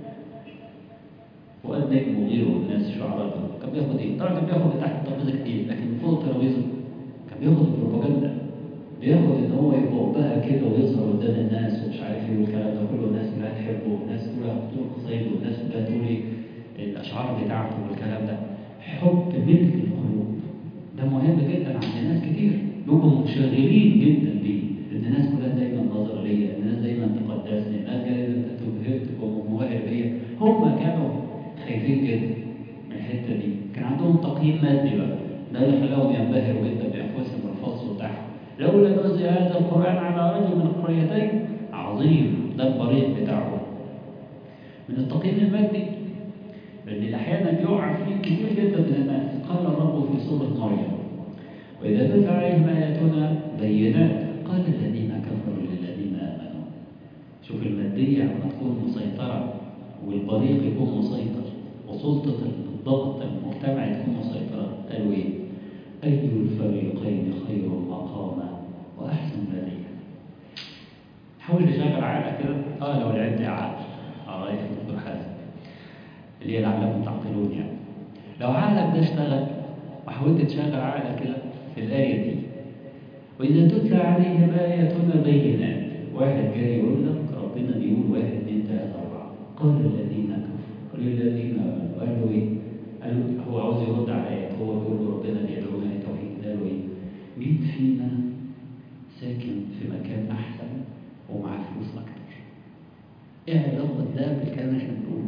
فؤاد نجم وغيره من الناس الشعراء دول كان بياخد ايه؟ طبعا كان بياخد تحت الترابيزه كتير لكن فوق الترابيزه كان بياخد البروباجندا بياخد ان هو يبقى بقى كده ويظهر قدام الناس ومش عارف ايه والكلام ده كله الناس كلها تحبه والناس كلها تقول قصايده والناس كلها تقول ايه الاشعار بتاعته والكلام ده حب ملك القلوب ده مهم جدا عند ناس كتير بيبقوا منشغلين جدا بيه ان الناس كلها دايما ناظره ليا ان الناس دايما تقدسني الناس جايه تبهر تبقى منبهر بيا هم كانوا خايفين جدا من الحته دي كان عندهم تقييم مادي بقى ده اللي خلاهم ينبهروا جدا بانفسهم والفصل بتاعهم لولا نزل هذا القران على رجل من القريتين عظيم ده البريق بتاعه من التقييم المادي لان احيانا بيقع فيه كتير جدا من الناس قال الرب في سوره مريم واذا تتلى عليهم اياتنا بينات قال الذين كفروا للذين امنوا شوف الماديه لما تكون مسيطره والبريق يكون مسيطر وسلطة الضغط المجتمعي تكون مسيطرة قالوا إيه؟ أي الفريقين خير مقاما وأحسن بديلا حاول تشغل عقلك كده اه لو لعبت عقل على رأي الدكتور حازم اللي هي لعلكم تعقلون يعني لو عقلك ده اشتغل وحاولت تشغل عقلك كده في الآية دي وإذا تتلى عليهم آياتنا بينات واحد جاي يقول لك ربنا بيقول واحد اثنين ثلاثة أربعة قال الذين كفروا للذين آمنوا قالوا إيه؟ قالوا هو عاوز يرد على آيات هو بيقول له ربنا بيدعونا للتوحيد قالوا إيه؟ مين فينا ساكن في مكان أحسن ومعاه فلوس أكتر؟ إيه علاقة ده بالكلام اللي إحنا بنقوله؟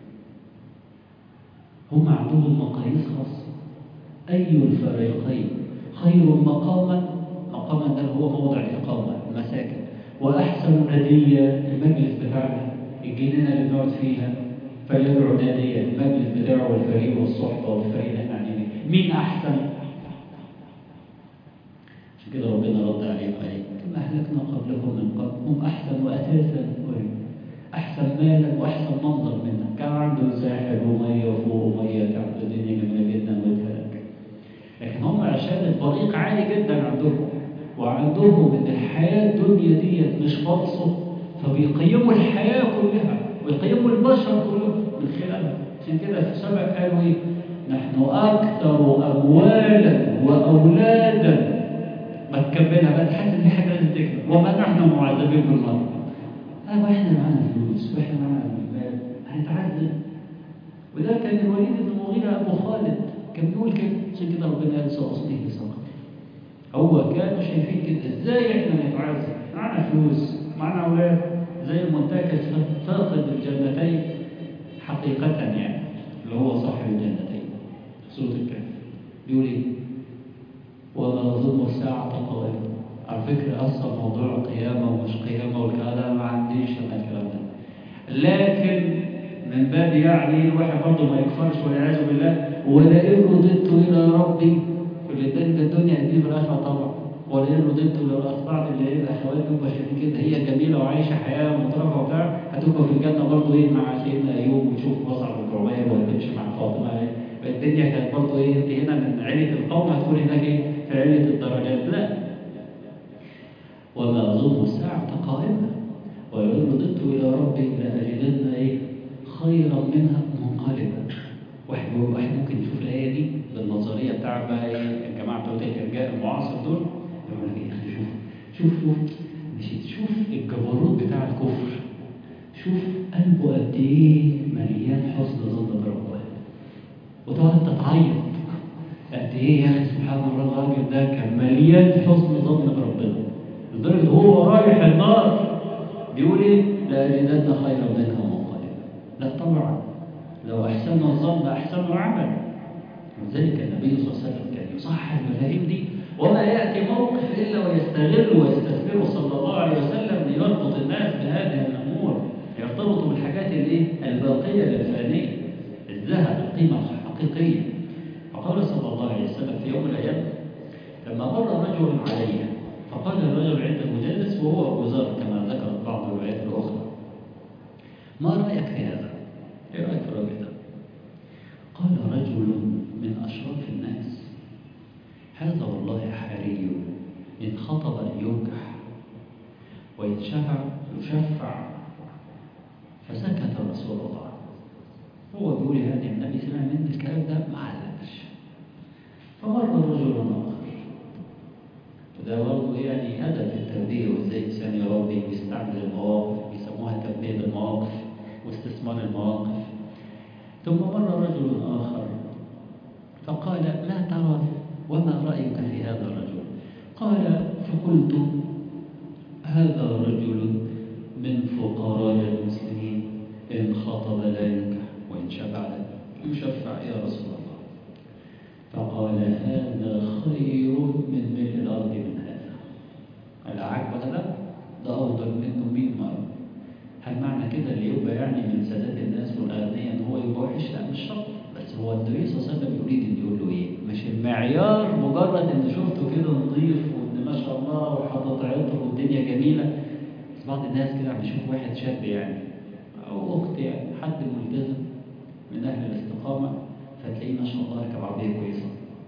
هم عندهم مقاييس خاصة أي الفريقين خير مقاما مقاما ده هو موضع الإقامة المساكن وأحسن ندية المجلس بتاعنا الجنينة اللي بنقعد فيها فيدعو نادية المجلس بتاعه والفريق والصحبة والفريق اللي احنا قاعدين مين أحسن؟ عشان كده ربنا رد عليهم عليه كما أهلكنا قبلكم من قبل هم أحسن وأساسا أحسن مالا وأحسن منظر منك كان عنده ساحل ومية وفوق ومية كانت الدنيا جميلة جدا واتهلك لكن هم عشان الطريق عالي جدا عندهم وعندهم ان الحياة الدنيا ديت مش فالصة فبيقيموا الحياة كلها ويقيموا البشر كلهم من خلالها عشان كده في السبع قالوا ايه نحن اكثر اموالا واولادا ما تكملها بقى تحس ان في حاجه لازم تكمل وما نحن معذبين بالنار ايوه احنا معانا فلوس واحنا معانا مال هنتعذب وده كان الوليد بن المغيرة ابو خالد كان بيقول كده عشان كده ربنا قال سأصليه سقط هو كانوا شايفين كده ازاي احنا نتعذب معانا فلوس معانا اولاد زي المنتكس فاقد الجنتين حقيقة يعني اللي هو صاحب الجنتين سورة الكهف بيقول ايه وما اظن الساعة قائمة على فكرة أصلا موضوع قيامة ومش قيامة والكلام ده ما عنديش أنا الكلام ده لكن من باب يعني الواحد برضه ما يكفرش والعياذ بالله ولئن رددت إلى ربي في الدنيا هتجيب الآخرة طبعا ولئن رددت لو أطلعت اللي هي الأخوات تبقى شايفين كده هي جميلة وعايشة حياة مترفة وبتاع هتبقى في الجنة برضه إيه مع سيدنا أيوب وتشوف مصعب الكرمية وهتمشي مع فاطمة بقت الدنيا كانت برضه ايه انت هنا من عيله القوم هتكون هناك ايه في عيله الدرجات لا وما أظن الساعة قائمة ولئن رددت إلى ربي لأجدن إيه خيرا منها منقلبا واحد بيقول- واحد ممكن يشوف الايه دي بالنظريه بتاع بقى ايه الجماعه بتوع الارجاء المعاصر دول يقول لك ايه أخي شوف شوف شوف مشيت شوف الجبروت بتاع الكفر شوف قلبه قد إيه مليان حسن ظن بربنا وتقعد انت تعيط قد ايه يا اخي سبحان الله الراجل ده كان مليان حسن ظن بربنا لدرجه هو رايح النار بيقول ايه لاجدن خيرا منها منقلبا لا طبعا لو احسن الظن احسن عمل ولذلك النبي صلى الله عليه وسلم كان يصحح المفاهيم دي وما ياتي موقف الا ويستغل ويستثمره صلى الله عليه وسلم ليربط الناس بهذه الامور يرتبطوا بالحاجات الايه الباقيه الفانيه الذهب القيمه الحقيقيه فقال صلى الله عليه وسلم في يوم من الايام لما مر رجل علي فقال الرجل عنده جالس وهو ابو ذر كما ذكرت بعض الروايات الاخرى ما رايك في هذا؟ ايه رايك في الراجل ده؟ قال رجل من أشراف الناس هذا والله حري إن خطب أن ينكح وإن شفع يشفع فسكت رسول الله هو بيقول هذه النبي سمع مني الكلام ده ما علقش فمر رجل آخر وده برضه يعني هدف التربية وازاي الإنسان يربي ويستعمل المواقف بيسموها التربية بالمواقف واستثمار المواقف ثم مر رجل آخر فقال ما ترى وما رأيك في هذا الرجل قال فقلت هذا رجل من فقراء المسلمين إن خطب لا ينكح وإن شفع لا يشفع يا رسول الله فقال هذا خير من ملء الأرض من هذا هل عاجبك ده؟ ده أفضل منه 100 مرة هل معنى كده اللي يبقى يعني من سادات الناس والأغنياء إن هو يبقى وحش؟ لا مش شرط بس هو النبي صلى الله عليه وسلم يريد إن يقول له إيه؟ مش المعيار مجرد إن شفته كده نظيف وإن ما شاء الله وحاطط عطر والدنيا جميلة بس بعض الناس كده عم يشوف واحد شاب يعني أو أخت يعني حد ملتزم من أهل الاستقامة فتلاقيه ما شاء الله راكب عربية كويسة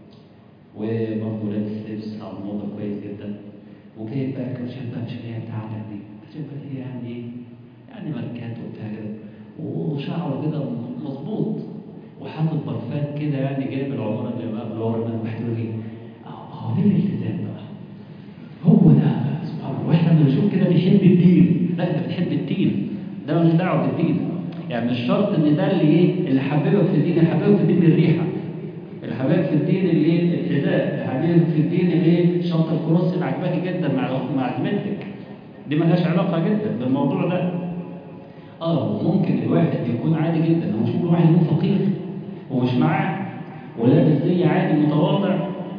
وبرضه لابس لبس على الموضة كويس جدا وجايب بقى كوتشات بقى مش اللي هي بتاعتك دي كوتشات بقى هي يعني ايه؟ يعني ماركات وبتاع كده وشعره كده مظبوط وحاطط برفان كده يعني جايب العمارة اللي بقى بالورمان واحد يقول لي اه ده الالتزام بقى هو ده سبحان الله واحنا لما نشوف كده بيحب الدين لا انت بتحب الدين ده ملوش دعوه بالدين يعني مش شرط ان ده اللي ايه اللي حببك في الدين اللي حببك في الدين الريحه اللي حببك في الدين اللي ايه الحذاء اللي حببك في الدين اللي ايه شنطه الكروس اللي عجباكي جدا مع مع زميلتك دي ملهاش علاقه جدا بالموضوع ده اه ممكن الواحد يكون عادي جدا هو مش ممكن واحد يكون فقير ومش معاه ولابس زي عادي متواضع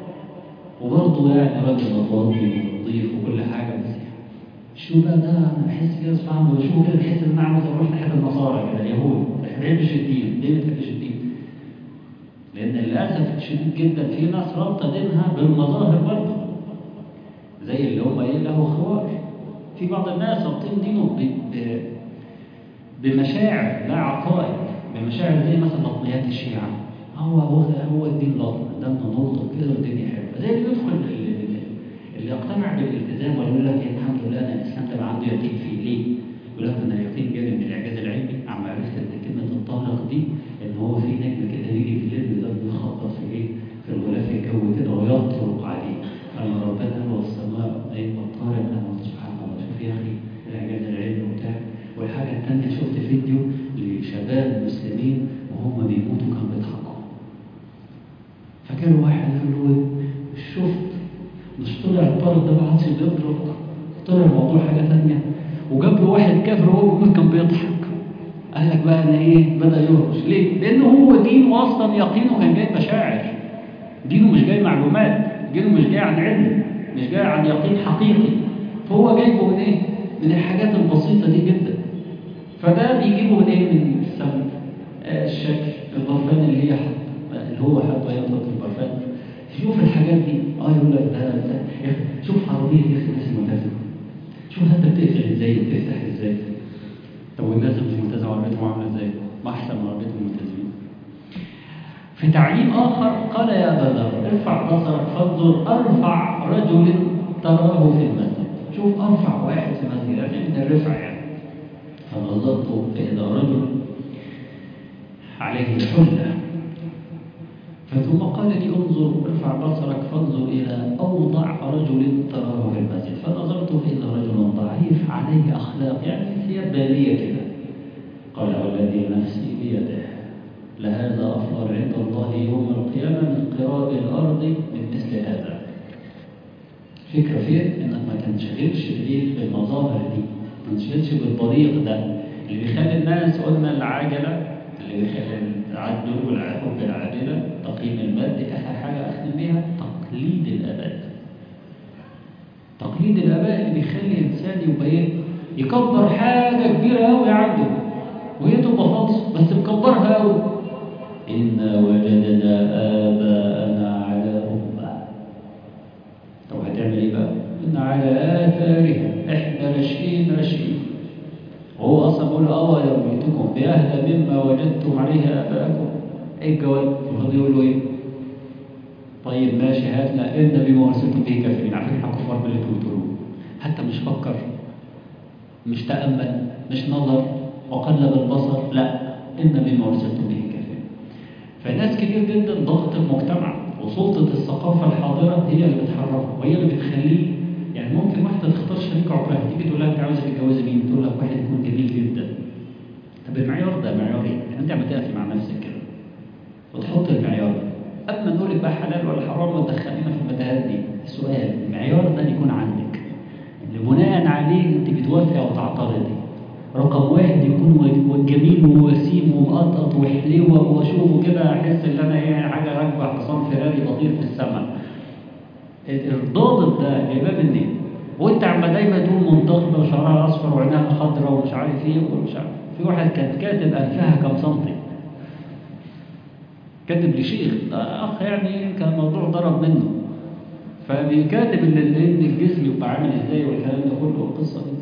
وبرضه يعني راجل متواضع ونظيف وكل حاجه بس شو بقى ده انا بحس كده سبحان الله بشوف كده بحس ان انا عاوز اروح ناحيه النصارى كده اليهود ما بحبش الدين ليه ما بتحبش الدين؟ لان للاسف الشديد جدا في ناس رابطه دينها بالمظاهر برضه زي اللي هم ايه له خوار في بعض الناس رابطين دينه ب... ب... بمشاعر لا عقائد بمشاعر زي مثلا لطميات الشيعة هو هو هو الدين لطم ده نلطم كده والدنيا حلوه زي اللي يدخل اللي, اللي يقتنع بالالتزام ويقول لك إيه الحمد لله انا الاسلام ده بقى عنده يقين فيه ليه؟ يقول لك انا اليقين جالي من الاعجاز العلمي عم عرفت ان كلمه الطارق دي ان هو في نجم كده بيجي في الليل ده بيخبط في ايه؟ في الغلاف الجوي كده ويطرق عليه فلما ربنا هو السماء ايه والطارق انا سبحان الله شوف يا اخي الاعجاز العلمي وبتاع والحاجة الثانية شفت فيديو لشباب مسلمين وهم بيموتوا كانوا بيضحكوا فكان واحد قال له شفت مش طلع الطارق ده ما عادش بيضرب طلع الموضوع حاجة ثانية وجاب له واحد كافر وهو بيموت كان بيضحك قال لك بقى انا ايه بدأ يهرش ليه؟ لأنه هو دينه أصلا يقينه كان جاي مشاعر دينه مش جاي معلومات دينه مش جاي عن علم مش جاي عن يقين حقيقي فهو جايبه من ايه؟ من الحاجات البسيطة دي جدا فده بيجيبه من ايه من السمن آه الشكل البرفان اللي هي حط اللي هو حاطه هي في البرفان شوف الحاجات دي اه يقول لك ده, ده يا أخي شوف عربيه يا اخي الناس الملتزمه شوف انت بتقفل ازاي وبتفتح ازاي طب والناس اللي مش ملتزمه عربيتهم عامله ازاي؟ ما احسن من عربيه الملتزمين تعليم آخر قال يا أبا ذر ارفع بصرك فانظر أرفع رجل تراه في المسجد شوف أرفع واحد في المسجد يعني من الرفع يعني فنظرت فإذا رجل عليه حلة ثم قال لي انظر ارفع بصرك فانظر إلى أوضع رجل تراه في المسجد فنظرت فإذا رجل ضعيف عليه أخلاق يعني ثياب بالية كده قال والذي نفسي بيده لهذا أفضل عند الله يوم القيامة من قراء الأرض من مثل هذا فكرة فين إنك ما تنشغلش بإيه بالمظاهر دي ما تنشغلش بالطريق ده اللي بيخلي الناس قلنا العجلة اللي بيخلي التعدل والحب العادلة تقييم المادي آخر حاجة أختم بيها تقليد الآباء تقليد الآباء اللي بيخلي الإنسان يبقى إيه يكبر حاجة كبيرة أوي عنده وهي تبقى خالص بس مكبرها أوي إنا وجدنا آباءنا على أمة طب هتعمل إيه بقى؟ إن على آثارها إحنا راشقين راشقين وهو أصلا بيقول أولم جئتكم بأهدى مما وجدتم عليه آباءكم إيه الجواب؟ المفروض يقول له إيه؟ طيب ماشي هات لا إن بما أرسلتم به كافرين على فكرة كفار باللي أنتم بتقولوه حتى مش فكر مش تأمل مش نظر وقلب البصر لا إن بما أرسلتم به كافرين فناس كتير جدا ضغط المجتمع وسلطة الثقافة الحاضرة هي اللي بتحركه وهي اللي بتخليه يعني ممكن واحدة تختار شريك عمرها تيجي تقول لها أنت عاوزة تتجوزي مين؟ تقول لك واحد يكون جميل جدا طب المعيار ده معيار إيه؟ يعني أنت عم تقفي مع نفسك كده وتحط المعيار ده قبل ما نقول لك بقى حلال ولا حرام وتدخلينا في المتاهات دي السؤال المعيار ده يكون عندك اللي بناء عليه أنت بتوافقي أو تعترضي رقم واحد يكون جميل ووسيم ومقطط وحليوة واشوفه كده احس ان انا ايه حاجه راكبه حصان فيراري بطير في السماء الضابط ده جايباه منين؟ وانت عم دايما تقول منتقبه وشعرها اصفر وعينها خضراء ومش عارف ايه ومش عارف في واحد كان كاتب انفها كام سنتي كاتب لشيخ اخ يعني كان الموضوع ضرب منه فبيكاتب ان الجسم يبقى عامل ازاي والكلام ده كله والقصه دي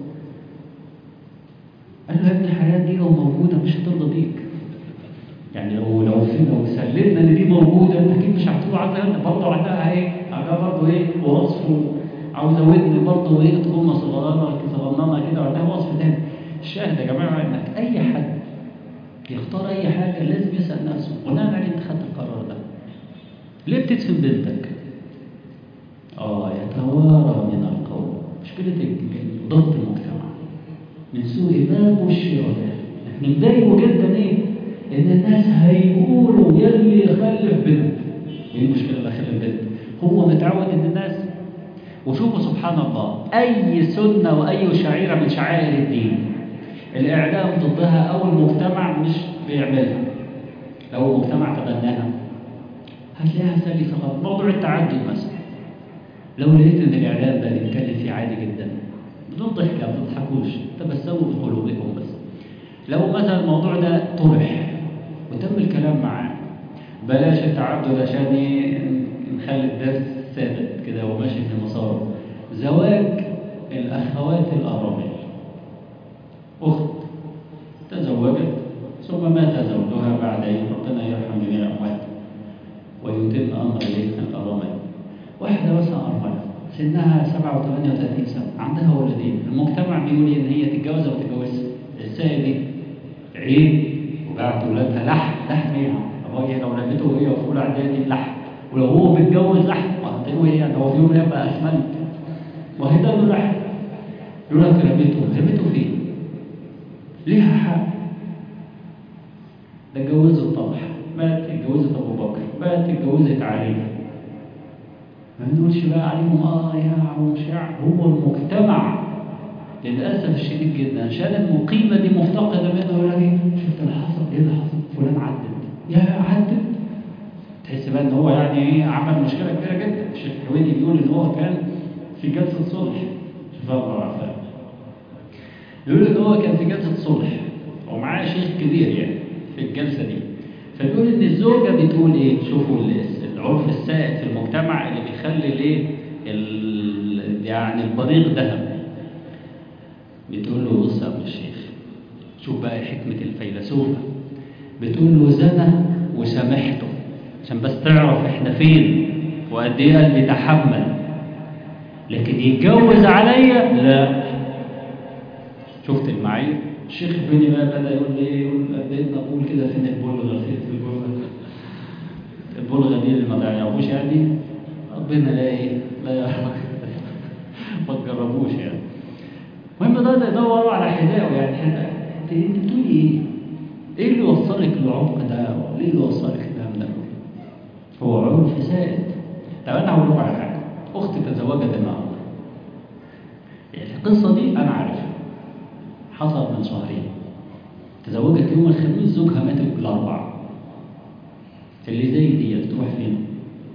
قال له يا ابني الحياة دي لو موجودة مش هترضى بيك يعني لو لو لو سلمنا ان دي موجودة انت اكيد مش هتقول عايزها برضه عندها ايه؟ عندها برضه ايه؟ وصف عاوزة ودن برضه ايه تكون صغننة صغننة كده وعندها وصف تاني الشاهد يا جماعة انك اي حد يختار اي حاجة لازم يسأل نفسه بناء عليه انت خدت القرار ده ليه بتدفن بنتك؟ اه يتوارى من القوم مشكلة ضغط المجتمع من سوء باب والشرذات احنا نضايقه جدا ايه ان الناس هيقولوا يلي يخلف بنت ايه المشكله اللي خلف بنت هو متعود ان الناس وشوفوا سبحان الله اي سنه واي شعيره من شعائر الدين الاعلام ضدها او المجتمع مش بيعملها لو المجتمع تبناها هتلاقيها سلسه خالص موضوع التعدد مثلا لو لقيت ان الاعلام ده بيتكلم فيه عادي جدا بدون ضحك ما تضحكوش تبسموا بقلوبكم بس لو مثلا الموضوع ده طرح وتم الكلام معاه بلاش التعدد عشان نخلي الدرس ثابت كده وماشي في مساره زواج الاخوات الارامل اخت تزوجت ثم مات زوجها بعد ايه ربنا يرحم جميع الاموات ويتم امر الارامل واحده مثلا ارمله سنها 37 سنة عندها ولدين المجتمع بيقول ان هي تتجوز او تتجوزش ازاي دي عيب وبعت ولادها لحم لحم ايه الراجل لو رميته وهي في اولى اعدادي لحم ولو هو متجوز لحم هتقول ايه يعني هو في يوم هيبقى اسمنت وهي ده لحم يقول لك رميته رميته فين؟ ليها حق ده اتجوزت طلح مات اتجوزت ابو بكر مات اتجوزت علي ما بنقولش بقى عليهم اه يا ومشاع هو المجتمع للاسف الشديد جدا عشان المقيمه دي مفتقده منه يقول لك ايه شفت اللي حصل ايه اللي حصل فلان عدت يا عدت تحس بقى ان هو يعني ايه عمل مشكله كبيره جدا الشيخ الحويني بيقول ان هو كان في جلسه صلح شوف الله عارفه بيقول ان هو كان في جلسه صلح ومعاه شيخ كبير يعني في الجلسه دي فبيقول ان الزوجه بتقول ايه شوفوا العرف السائد في المجتمع اللي بيخلي الايه يعني البريق ذهب بتقول له بص يا ابو الشيخ شوف بقى حكمه الفيلسوفه بتقول له زنى وسامحته عشان بس تعرف احنا فين وقد ايه قلبي تحمل لكن يتجوز عليا لا شفت المعايير الشيخ البني بقى بدا يقول لي ايه يقول بقيت نقول كده فين البلغه فين في البلغه البلغه دي اللي ما تعرفوش يعني ربنا لا ايه لا يعرف ما تجربوش يعني المهم ده يدوروا على حذائه يعني انت انت بتقول ايه؟ ايه اللي وصلك للعمق ده؟ ايه اللي وصلك الكلام ده؟ هو عرف سائد طب انا هقول لكم على حاجه اختي تزوجت النهارده يعني القصه دي انا عارفها حصلت من شهرين تزوجت يوم الخميس زوجها مات الاربعاء اللي زي دي تروح فين؟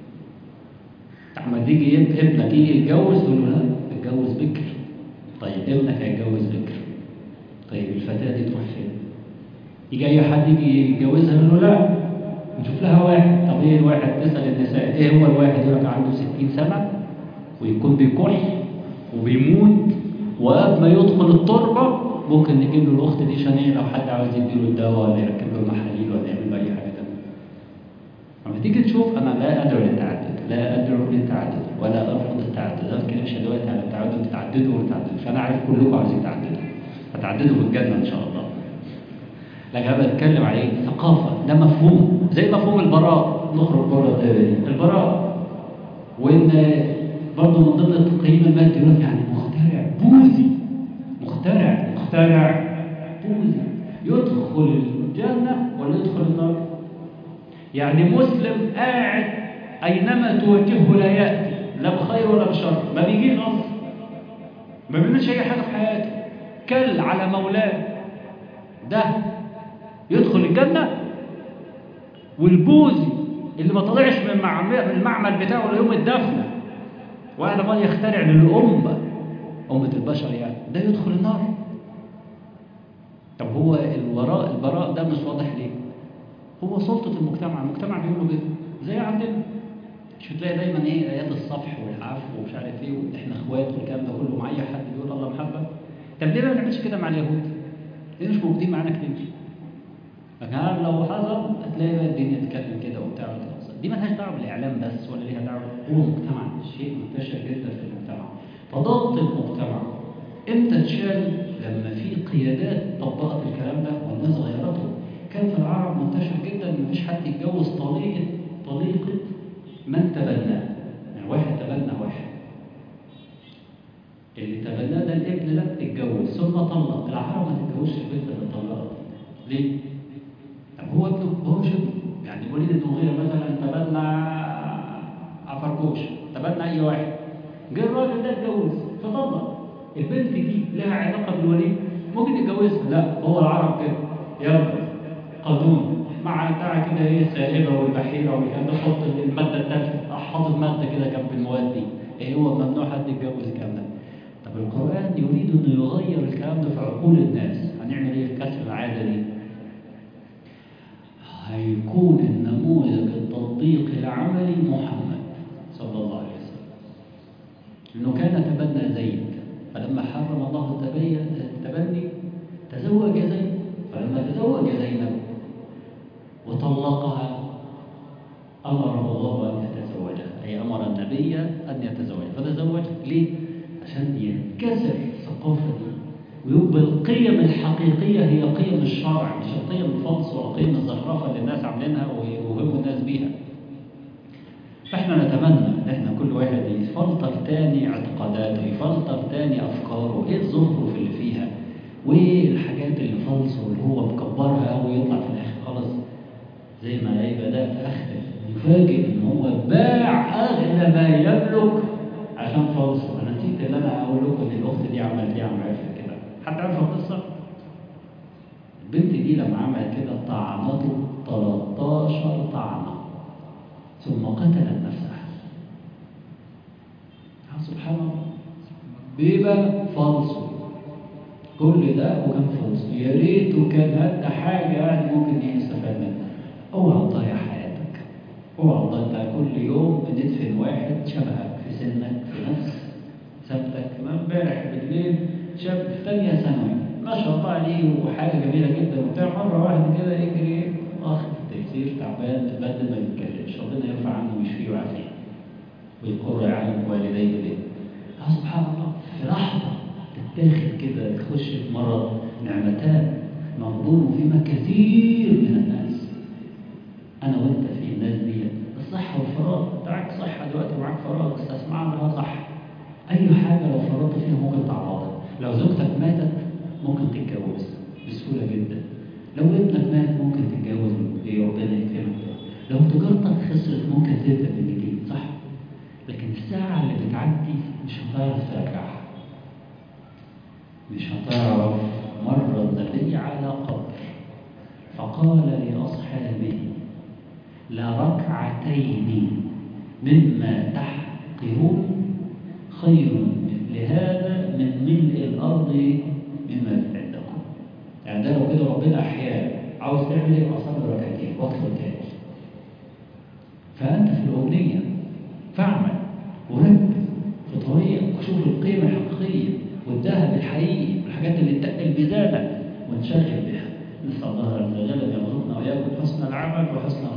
لما تيجي ابنك يجي يتجوز تقول له لا اتجوز بكر طيب ابنك هيتجوز بكر طيب الفتاة دي تروح فين؟ يجي أي حد يجي يتجوزها يقول له لا نشوف لها واحد طب ايه الواحد تسأل النساء ايه هو الواحد يقول لك عنده 60 سنة ويكون بيكح وبيموت وقبل ما يدخل التربة ممكن نجيب له الأخت دي عشان ايه لو حد عاوز يديله الدواء ولا يركب له المحاليل ولا يعمل له أي حاجة تانية. لما تيجي تشوف أنا لا أدعو للتعدد لا أدعو للتعدد ولا أرفض التعدد أنا ما بتكلمش دلوقتي على التعدد تتعددوا ولا تتعددوا فأنا عارف كلكم عايزين تعددوا هتعددوا في الجنة إن شاء الله لكن أنا بتكلم على إيه؟ ثقافة ده مفهوم زي مفهوم البراء نخرج بره الدائرة دي البراء وإن برضه من ضمن التقييم المادي يقول لك يعني مخترع بوذي مخترع مخترع بوذي يدخل الجنة ولا يدخل النار؟ يعني مسلم قاعد أينما توجهه لا يأتي لا بخير ولا بشر ما بيجيش أصلا ما بيعملش أي حاجة في حياته كل على مولاه ده يدخل الجنة والبوذي اللي ما طلعش من المعمل بتاعه ليوم الدفنة وأنا ما يخترع للأمة أمة البشر يعني ده يدخل النار طب هو الوراء البراء ده مش واضح ليه هو سلطة المجتمع المجتمع بيقولوا كده زي عندنا مش بتلاقي دايما ايه ايات الصفح والعفو ومش عارف ايه واحنا اخوات والكلام ده كله مع اي حد بيقول الله محبه طب ليه ما بنعملش كده مع اليهود؟ ليه مش موجودين معانا كتير؟ لكن لو حصل هتلاقي بقى الدنيا تتكلم كده وبتاع وكده دي مالهاش دعوه بالاعلام بس ولا ليها دعوه هو مجتمع شيء منتشر جدا في المجتمع فضغط المجتمع امتى تشال لما في قيادات طبقت الكلام ده والناس غيرته كان في العرب منتشر جدا ان مفيش حد يتجوز طليقه طليقه من تبناه يعني واحد تبنى واحد اللي تبناه ده الابن ده اتجوز ثم طلق العرب ما تتجوزش البنت اللي طلقت ليه؟ طب هو ابنه هو مش ابنه يعني وليد المغيرة مثلا تبنى عفركوش تبنى اي واحد جه الراجل ده اتجوز فطلق البنت دي لها علاقه بالوليد ممكن يتجوزها لا هو العرب كده يلا قانون مع بتاع كده ايه السائبه والبحيره والكلام ده حط الماده الثالثه حاطط ماده كده جنب المواد دي ايه هو ممنوع حد يتجوز الكلام ده طب القران يريد انه يغير الكلام ده في عقول الناس هنعمل ايه في كسر العاده دي هيكون النموذج التطبيقي العملي محمد صلى الله عليه وسلم انه كان تبنى زيد فلما حرم الله التبني تزوج زيد فلما تزوج زينب وطلقها أمره الله أن يتزوجها أي أمر النبي أن يتزوجها فتزوج ليه؟ عشان ينكسر الثقافة دي ويبقى القيم الحقيقية هي قيم الشرع مش القيم الفلس والقيم الزخرفة اللي الناس عاملينها ويوهموا الناس بيها فاحنا نتمنى ان احنا كل واحد يفلتر تاني اعتقاداته يفلتر تاني افكاره ايه الزخرف اللي فيها وايه الحاجات اللي فلس واللي هو مكبرها قوي يطلع في الاخر خلاص زي ما ايه بدات اختم يفاجئ ان هو باع اغلى ما يملك عشان فلس انا نسيت ان انا اقول لكم ان الاخت دي عملت ايه عملت كده حد عارف القصه؟ البنت دي لما عملت كده طعنته 13 طعنه ثم قتلت نفسها سبحان الله بيبقى فلسو كل ده وكان فلسو يا ريته كان ادى حاجه يعني ممكن يستفاد منها اوعى تضيع حياتك اوعى تضيع انت كل يوم بندفن واحد شبهك في سنك في نفس سبتك ما امبارح بالليل شاب في ثانيه ثانوي ما شاء الله عليه وحاجه جميله جدا وبتاع مره واحده كده يجري اخ في التيسير تعبان بدل ما يتكلمش ربنا يرفع عنه ويشفيه ويعافيه ويقر يعلم والديه به اه سبحان الله في لحظه تتاخد كده تخش في مرض نعمتان مغبون فيما كثير من الناس انا وانت في الناس دي الصحه والفراغ انت معاك صحه دلوقتي ومعاك فراغ استثمرها بها صح اي حاجه لو فرطت فيها ممكن تعوضها لو زوجتك ماتت ممكن تتجوز بسهوله جدا لو ابنك مات ممكن تتجوز ايه ربنا يكرمك لو تجارتك خسرت ممكن تبدا من جديد صح لكن الساعه اللي بتعدي مش هتعرف ترجعها مش هتعرف مر النبي على قبر فقال لاصحابه لركعتين مما تحقرون خير لهذا من ملء الارض مما عندكم يعني ده لو كده ربنا احيانا عاوز تعمل ايه اصلي ركعتين واطلب تاني فانت في الامنيه فاعمل وركز في طريقك وشوف القيمه الحقيقيه والذهب الحقيقي والحاجات اللي تقل ميزانك وانشغل بها نسال الله عز وجل ان يرزقنا واياكم حسن العمل وحسن